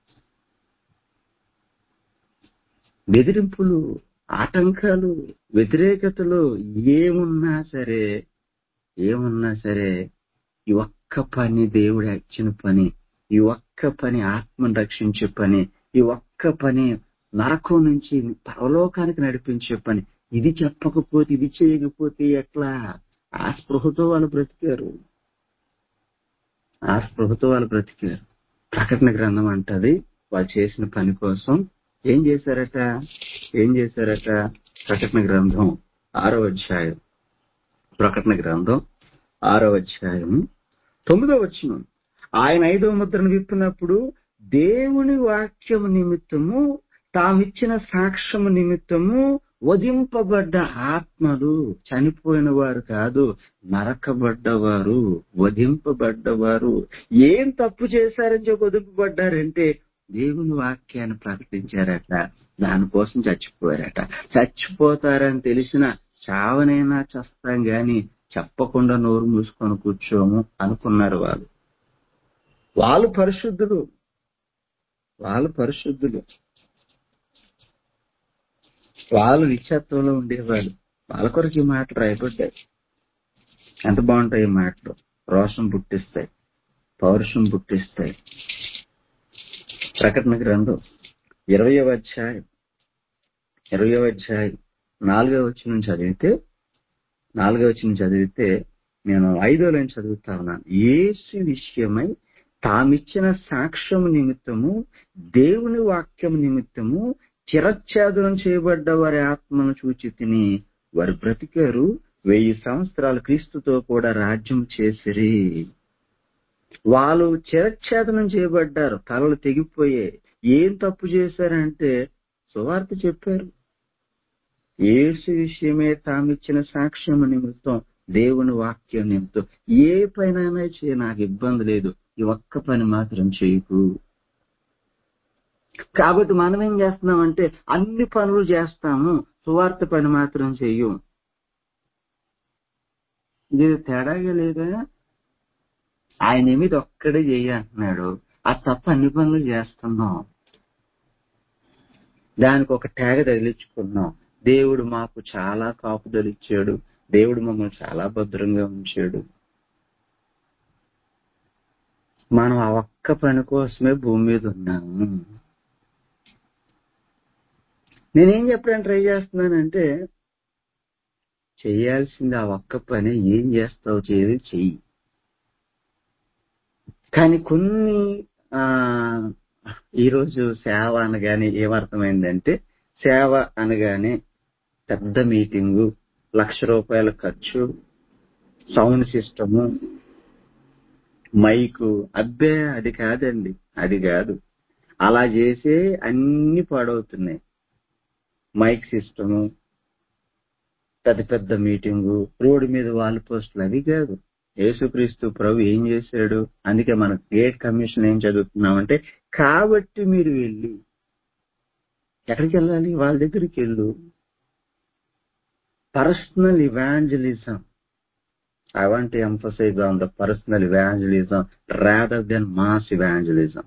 బెదిరింపులు ఆటంకాలు వ్యతిరేకతలు ఏమున్నా సరే ఏమున్నా సరే ఈ ఒక్క పని దేవుడు ఇచ్చిన పని ఈ ఒక్క పని ఆత్మను రక్షించే పని ఈ ఒక్క పని నరకం నుంచి పరలోకానికి నడిపించే పని ఇది చెప్పకపోతే ఇది చేయకపోతే ఎట్లా ఆ స్పృహతో వాళ్ళు బ్రతికారు ఆ స్పృహతో వాళ్ళు బ్రతికారు ప్రకటన గ్రంథం అంటది వాళ్ళు చేసిన పని కోసం ఏం చేశారట ఏం చేశారట ప్రకటన గ్రంథం ఆరో అధ్యాయం ప్రకటన గ్రంథం ఆరో అధ్యాయం తొమ్మిదో వచ్చిన ఆయన ఐదో ముద్రను విప్పినప్పుడు దేవుని వాక్యము నిమిత్తము తామిచ్చిన సాక్ష్యము నిమిత్తము వధింపబడ్డ ఆత్మలు చనిపోయిన వారు కాదు నరకబడ్డవారు వధింపబడ్డవారు ఏం తప్పు చేశారని చెప్పి వధింపబడ్డారంటే దేవుని వాక్యాన్ని ప్రకటించారట దానికోసం చచ్చిపోయారట చచ్చిపోతారని తెలిసిన చావనైనా చస్తాం గాని చెప్పకుండా నోరు మూసుకొని కూర్చోము అనుకున్నారు వాళ్ళు వాళ్ళు పరిశుద్ధులు వాళ్ళు పరిశుద్ధులు వాళ్ళు నిత్యత్వంలో ఉండేవాళ్ళు వాళ్ళ కొరకు ఈ మాటలు రాయబడ్డాయి ఎంత బాగుంటాయి ఈ మాటలు రోషం పుట్టిస్తాయి పౌరుషం పుట్టిస్తాయి ప్రకటన గ్రంథం ఇరవయవ అధ్యాయం ఇరవయవ అధ్యాయం నాలుగవ వచ్చిన చదివితే నాలుగవ వచ్చిన చదివితే నేను ఐదో లైన్ చదువుతా ఉన్నాను ఏసు విషయమై తామిచ్చిన సాక్ష్యం నిమిత్తము దేవుని వాక్యం నిమిత్తము చిరచ్ఛేదనం చేయబడ్డ వారి ఆత్మను చూచి తిని వారు బ్రతికారు వెయ్యి సంవత్సరాలు క్రీస్తుతో కూడా రాజ్యం చేసిరి వాళ్ళు చిరచ్ఛేదనం చేయబడ్డారు తలలు తెగిపోయే ఏం తప్పు చేశారంటే సువార్త చెప్పారు ఏసు విషయమే తామిచ్చిన సాక్ష్యం నిమిత్తం దేవుని వాక్యం నిమిత్తం ఏ పైన చేయ నాకు ఇబ్బంది లేదు ఈ ఒక్క పని మాత్రం చేయకు కాబట్టి మనం ఏం చేస్తున్నామంటే అన్ని పనులు చేస్తాము సువార్త పని మాత్రం చెయ్యం ఇది తేడాగా లేదా ఆయన ఏమి ఒక్కడే చెయ్యి అంటున్నాడు ఆ తప్ప అన్ని పనులు చేస్తున్నాం దానికి ఒక ట్యాగ తగిలించుకున్నాం దేవుడు మాకు చాలా కాపుదలు ఇచ్చాడు దేవుడు మమ్మల్ని చాలా భద్రంగా ఉంచాడు మనం ఆ ఒక్క పని కోసమే భూమి మీద ఉన్నాము నేనేం చెప్పడానికి ట్రై చేస్తున్నానంటే చేయాల్సింది ఆ ఒక్క పని ఏం చేస్తావు చేయదు చెయ్యి కానీ కొన్ని ఆ ఈరోజు సేవ అనగానే ఏమర్థమైందంటే సేవ అనగానే పెద్ద మీటింగు లక్ష రూపాయల ఖర్చు సౌండ్ సిస్టము మైకు అబ్బే అది కాదండి అది కాదు అలా చేసే అన్ని పాడవుతున్నాయి మైక్ సిస్టము పెద్ద పెద్ద మీటింగు రోడ్డు మీద వాల్ పోస్టులు అవి కాదు యేసుక్రీస్తు ప్రభు ఏం చేశాడు అందుకే మన గేట్ కమిషన్ ఏం చదువుతున్నామంటే కాబట్టి మీరు వెళ్ళి ఎక్కడికి వెళ్ళాలి వాళ్ళ దగ్గరికి వెళ్ళు personal evangelism I want emphasise on the personal evangelism rather than mass evangelism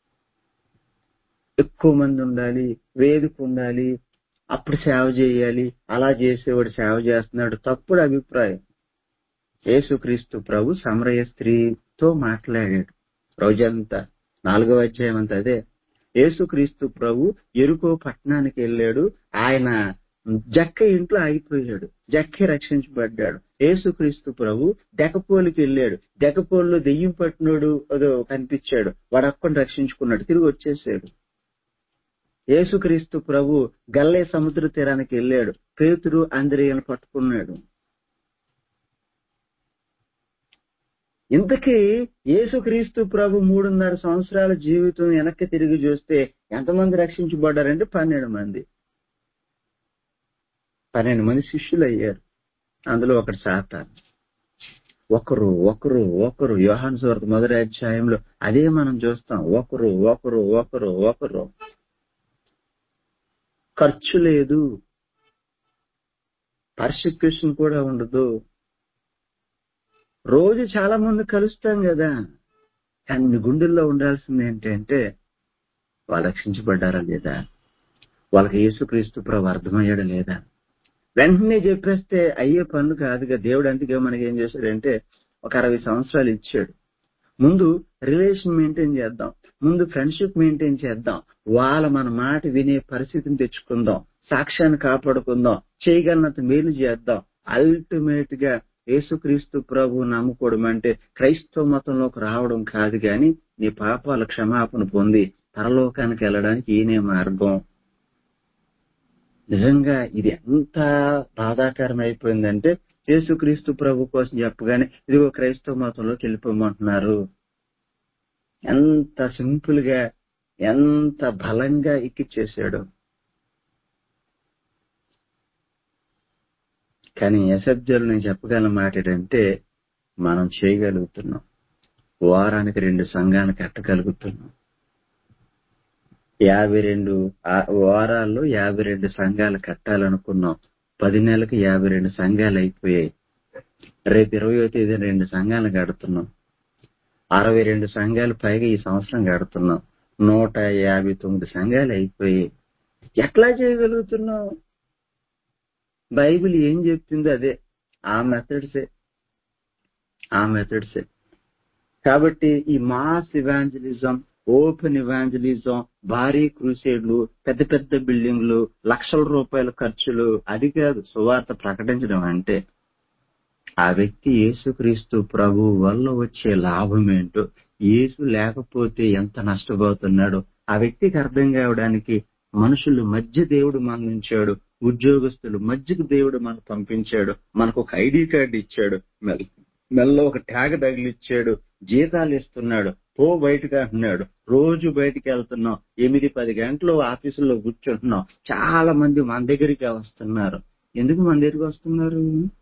ఎక్కువ మంది ఉండాలి వేదిక ఉండాలి అప్పుడు సేవ చేయాలి అలా చేసేవాడు సేవ చేస్తున్నాడు తప్పుడు అభిప్రాయం యేసుక్రీస్తు ప్రభు సమరయ స్త్రీతో మాట్లాడాడు రోజంతా నాలుగవ అధ్యాయం అంతా అదే యేసుక్రీస్తు ప్రభు ఎరుకో పట్టణానికి వెళ్ళాడు ఆయన జక్క ఇంట్లో ఆగిపోయాడు జక్కే రక్షించబడ్డాడు యేసుక్రీస్తు ప్రభు దెకపోలికి వెళ్ళాడు దెకపోలిలో దెయ్యం పట్టినోడు అదో కనిపించాడు వాడు అక్కడిని రక్షించుకున్నాడు తిరిగి వచ్చేసాడు యేసుక్రీస్తు ప్రభు గల్లే సముద్ర తీరానికి వెళ్ళాడు పేతురు అంద్రియను పట్టుకున్నాడు ఇంతకీ యేసుక్రీస్తు ప్రభు మూడున్నర సంవత్సరాల జీవితం వెనక్కి తిరిగి చూస్తే ఎంతమంది రక్షించబడ్డారంటే పన్నెండు మంది పన్నెండు మంది శిష్యులు అయ్యారు అందులో ఒకటి సాతాన్ ఒకరు ఒకరు ఒకరు యోహాన్ సువార్త మొదటి అధ్యాయంలో అదే మనం చూస్తాం ఒకరు ఒకరు ఒకరు ఒకరు ఖర్చు లేదు పర్సిక్యూషన్ కూడా ఉండదు రోజు చాలా మంది కలుస్తాం కదా కానీ గుండెల్లో ఉండాల్సింది ఏంటంటే వాళ్ళు రక్షించబడ్డారా లేదా వాళ్ళకి యేసుక్రీస్తు ప్రభు అర్థమయ్యాడా లేదా వెంటనే చెప్పేస్తే అయ్యే పనులు కాదుగా దేవుడు అందుకే మనకి ఏం చేశాడంటే ఒక అరవై సంవత్సరాలు ఇచ్చాడు ముందు రిలేషన్ మెయింటైన్ చేద్దాం ముందు ఫ్రెండ్షిప్ మెయింటైన్ చేద్దాం వాళ్ళ మన మాట వినే పరిస్థితిని తెచ్చుకుందాం సాక్ష్యాన్ని కాపాడుకుందాం చేయగలనంత మేలు చేద్దాం అల్టిమేట్ గా యేసుక్రీస్తు ప్రభు నమ్ముకోవడం అంటే క్రైస్తవ మతంలోకి రావడం కాదు గాని నీ పాపాల క్షమాపణ పొంది పరలోకానికి వెళ్ళడానికి ఈయనే మార్గం నిజంగా ఇది ఎంత బాధాకరం అయిపోయిందంటే యేసుక్రీస్తు ప్రభు కోసం చెప్పగానే ఇదిగో క్రైస్తవ మతంలోకి వెళ్ళిపోమంటున్నారు ఎంత సింపుల్ గా ఎంత బలంగా ఎక్కిచ్చేసాడు కానీ ఎస్ఎఫ్జల్ నేను చెప్పగల మాట ఏంటంటే మనం చేయగలుగుతున్నాం వారానికి రెండు సంఘాలు కట్టగలుగుతున్నాం యాభై రెండు ఆ- వారాల్లో యాభై రెండు సంఘాలు కట్టాలనుకున్నాం పది నెలలకు యాభై రెండు సంఘాలు అయిపోయాయి రేపు ఇరవయో తేదీ రెండు సంఘాలు కడుతున్నాం అరవై రెండు సంఘాలు పైగా ఈ సంవత్సరం కడుతున్నాం నూట యాభై తొమ్మిది సంఘాలు అయిపోయాయి ఎట్లా చేయగలుగుతున్నాం బైబిల్ ఏం చెప్తుందో అదే ఆ మెథడ్సే ఆ మెథడ్సే కాబట్టి ఈ మాస్ ఇవాంజలిజం ఓపెన్ ఇవాంజలిజం భారీ క్రూసేడ్లు పెద్ద పెద్ద బిల్డింగ్లు లక్షల రూపాయల ఖర్చులు అది కాదు సువార్త ప్రకటించడం అంటే ఆ వ్యక్తి యేసుక్రీస్తు ప్రభు వల్ల వచ్చే లాభం ఏంటో యేసు లేకపోతే ఎంత నష్టపోతున్నాడో ఆ వ్యక్తికి అర్థం కావడానికి మనుషుల మధ్య దేవుడు మరణించాడు ఉద్యోగస్తులు మధ్యకు దేవుడు మనకు పంపించాడు మనకు ఒక ఐడి కార్డు ఇచ్చాడు మెల్ మెల్ల ఒక ట్యాగ్ తగిలిచ్చాడు జీతాలు ఇస్తున్నాడు పో బయటకు అంటున్నాడు రోజు బయటికి వెళ్తున్నాం ఎనిమిది పది గంటలు ఆఫీసులో కూర్చుంటున్నాం చాలా మంది మన దగ్గరికి వస్తున్నారు ఎందుకు మన దగ్గరికి వస్తున్నారు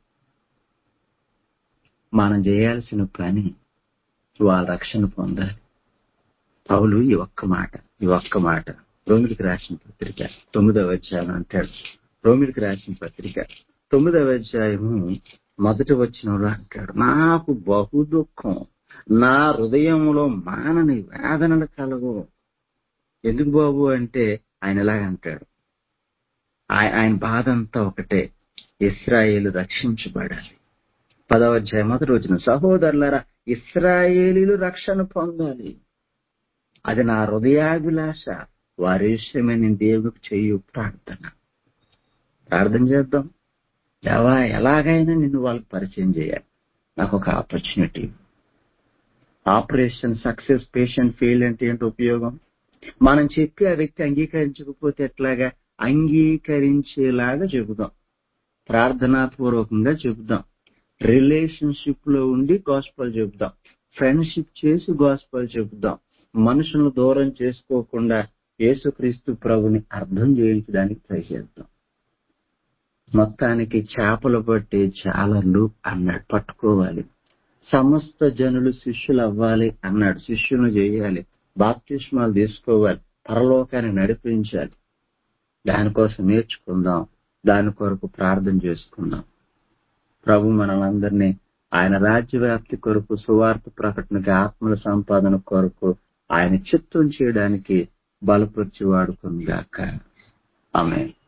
మనం చేయాల్సిన పని వాళ్ళ రక్షణ పొందాలి పౌలు ఈ ఒక్క మాట ఈ ఒక్క మాట రోమిలికి రాసిన పత్రిక తొమ్మిదవ అధ్యాయం అంటాడు రోమిలికి రాసిన పత్రిక తొమ్మిదవ అధ్యాయము మొదటి వచ్చినప్పుడు అంటాడు నాకు బహు దుఃఖం నా హృదయంలో మానని వేదనలు కలవు ఎందుకు బాబు అంటే ఆయన ఇలాగ అంటాడు ఆయ- ఆయన బాధ అంతా ఒకటే ఇస్రాయేలు రక్షించబడాలి పదవ అధ్యాయం మొదటి వచ్చిన సహోదరులరా ఇస్రాయేలీలు రక్షణ పొందాలి అది నా హృదయాభిలాష వారి విషయమే నేను దేవుడికి చేయు ప్రార్థన ప్రార్థన చేద్దాం దేవా ఎలాగైనా నిన్ను వాళ్ళకి పరిచయం చేయాలి నాకు ఒక opportunity operation success patient fail అంటే ఏంటి ఉపయోగం మనం చెప్పి ఆ వ్యక్తి అంగీకరించకపోతే ఎట్లాగా అంగీకరించేలాగా చెబుదాం ప్రార్థనాపూర్వకంగా చెబుదాం రిలేషన్షిప్ లో ఉండి గాస్పల్ చెబుదాం ఫ్రెండ్షిప్ చేసి గాస్పల్ చెబుదాం మనుషులను దూరం చేసుకోకుండా యేసుక్రీస్తు ప్రభుని అర్థం చేయించడానికి ట్రై చేద్దాం మొత్తానికి చేపలు పట్టే జాలర్లు అన్నాడు పట్టుకోవాలి సమస్త జనులు శిష్యులు అవ్వాలి అన్నాడు శిష్యులు చేయాలి బాప్తిష్మాలు తీసుకోవాలి పరలోకాన్ని నడిపించాలి దానికోసం నేర్చుకుందాం దాని కొరకు ప్రార్థన చేసుకుందాం ప్రభు మనలందరినీ ఆయన రాజ్య వ్యాప్తి కొరకు సువార్త ప్రకటనకి ఆత్మల సంపాదన కొరకు ఆయన చిత్తం చేయడానికి బలపరిచి వాడుకుందాక ఆమె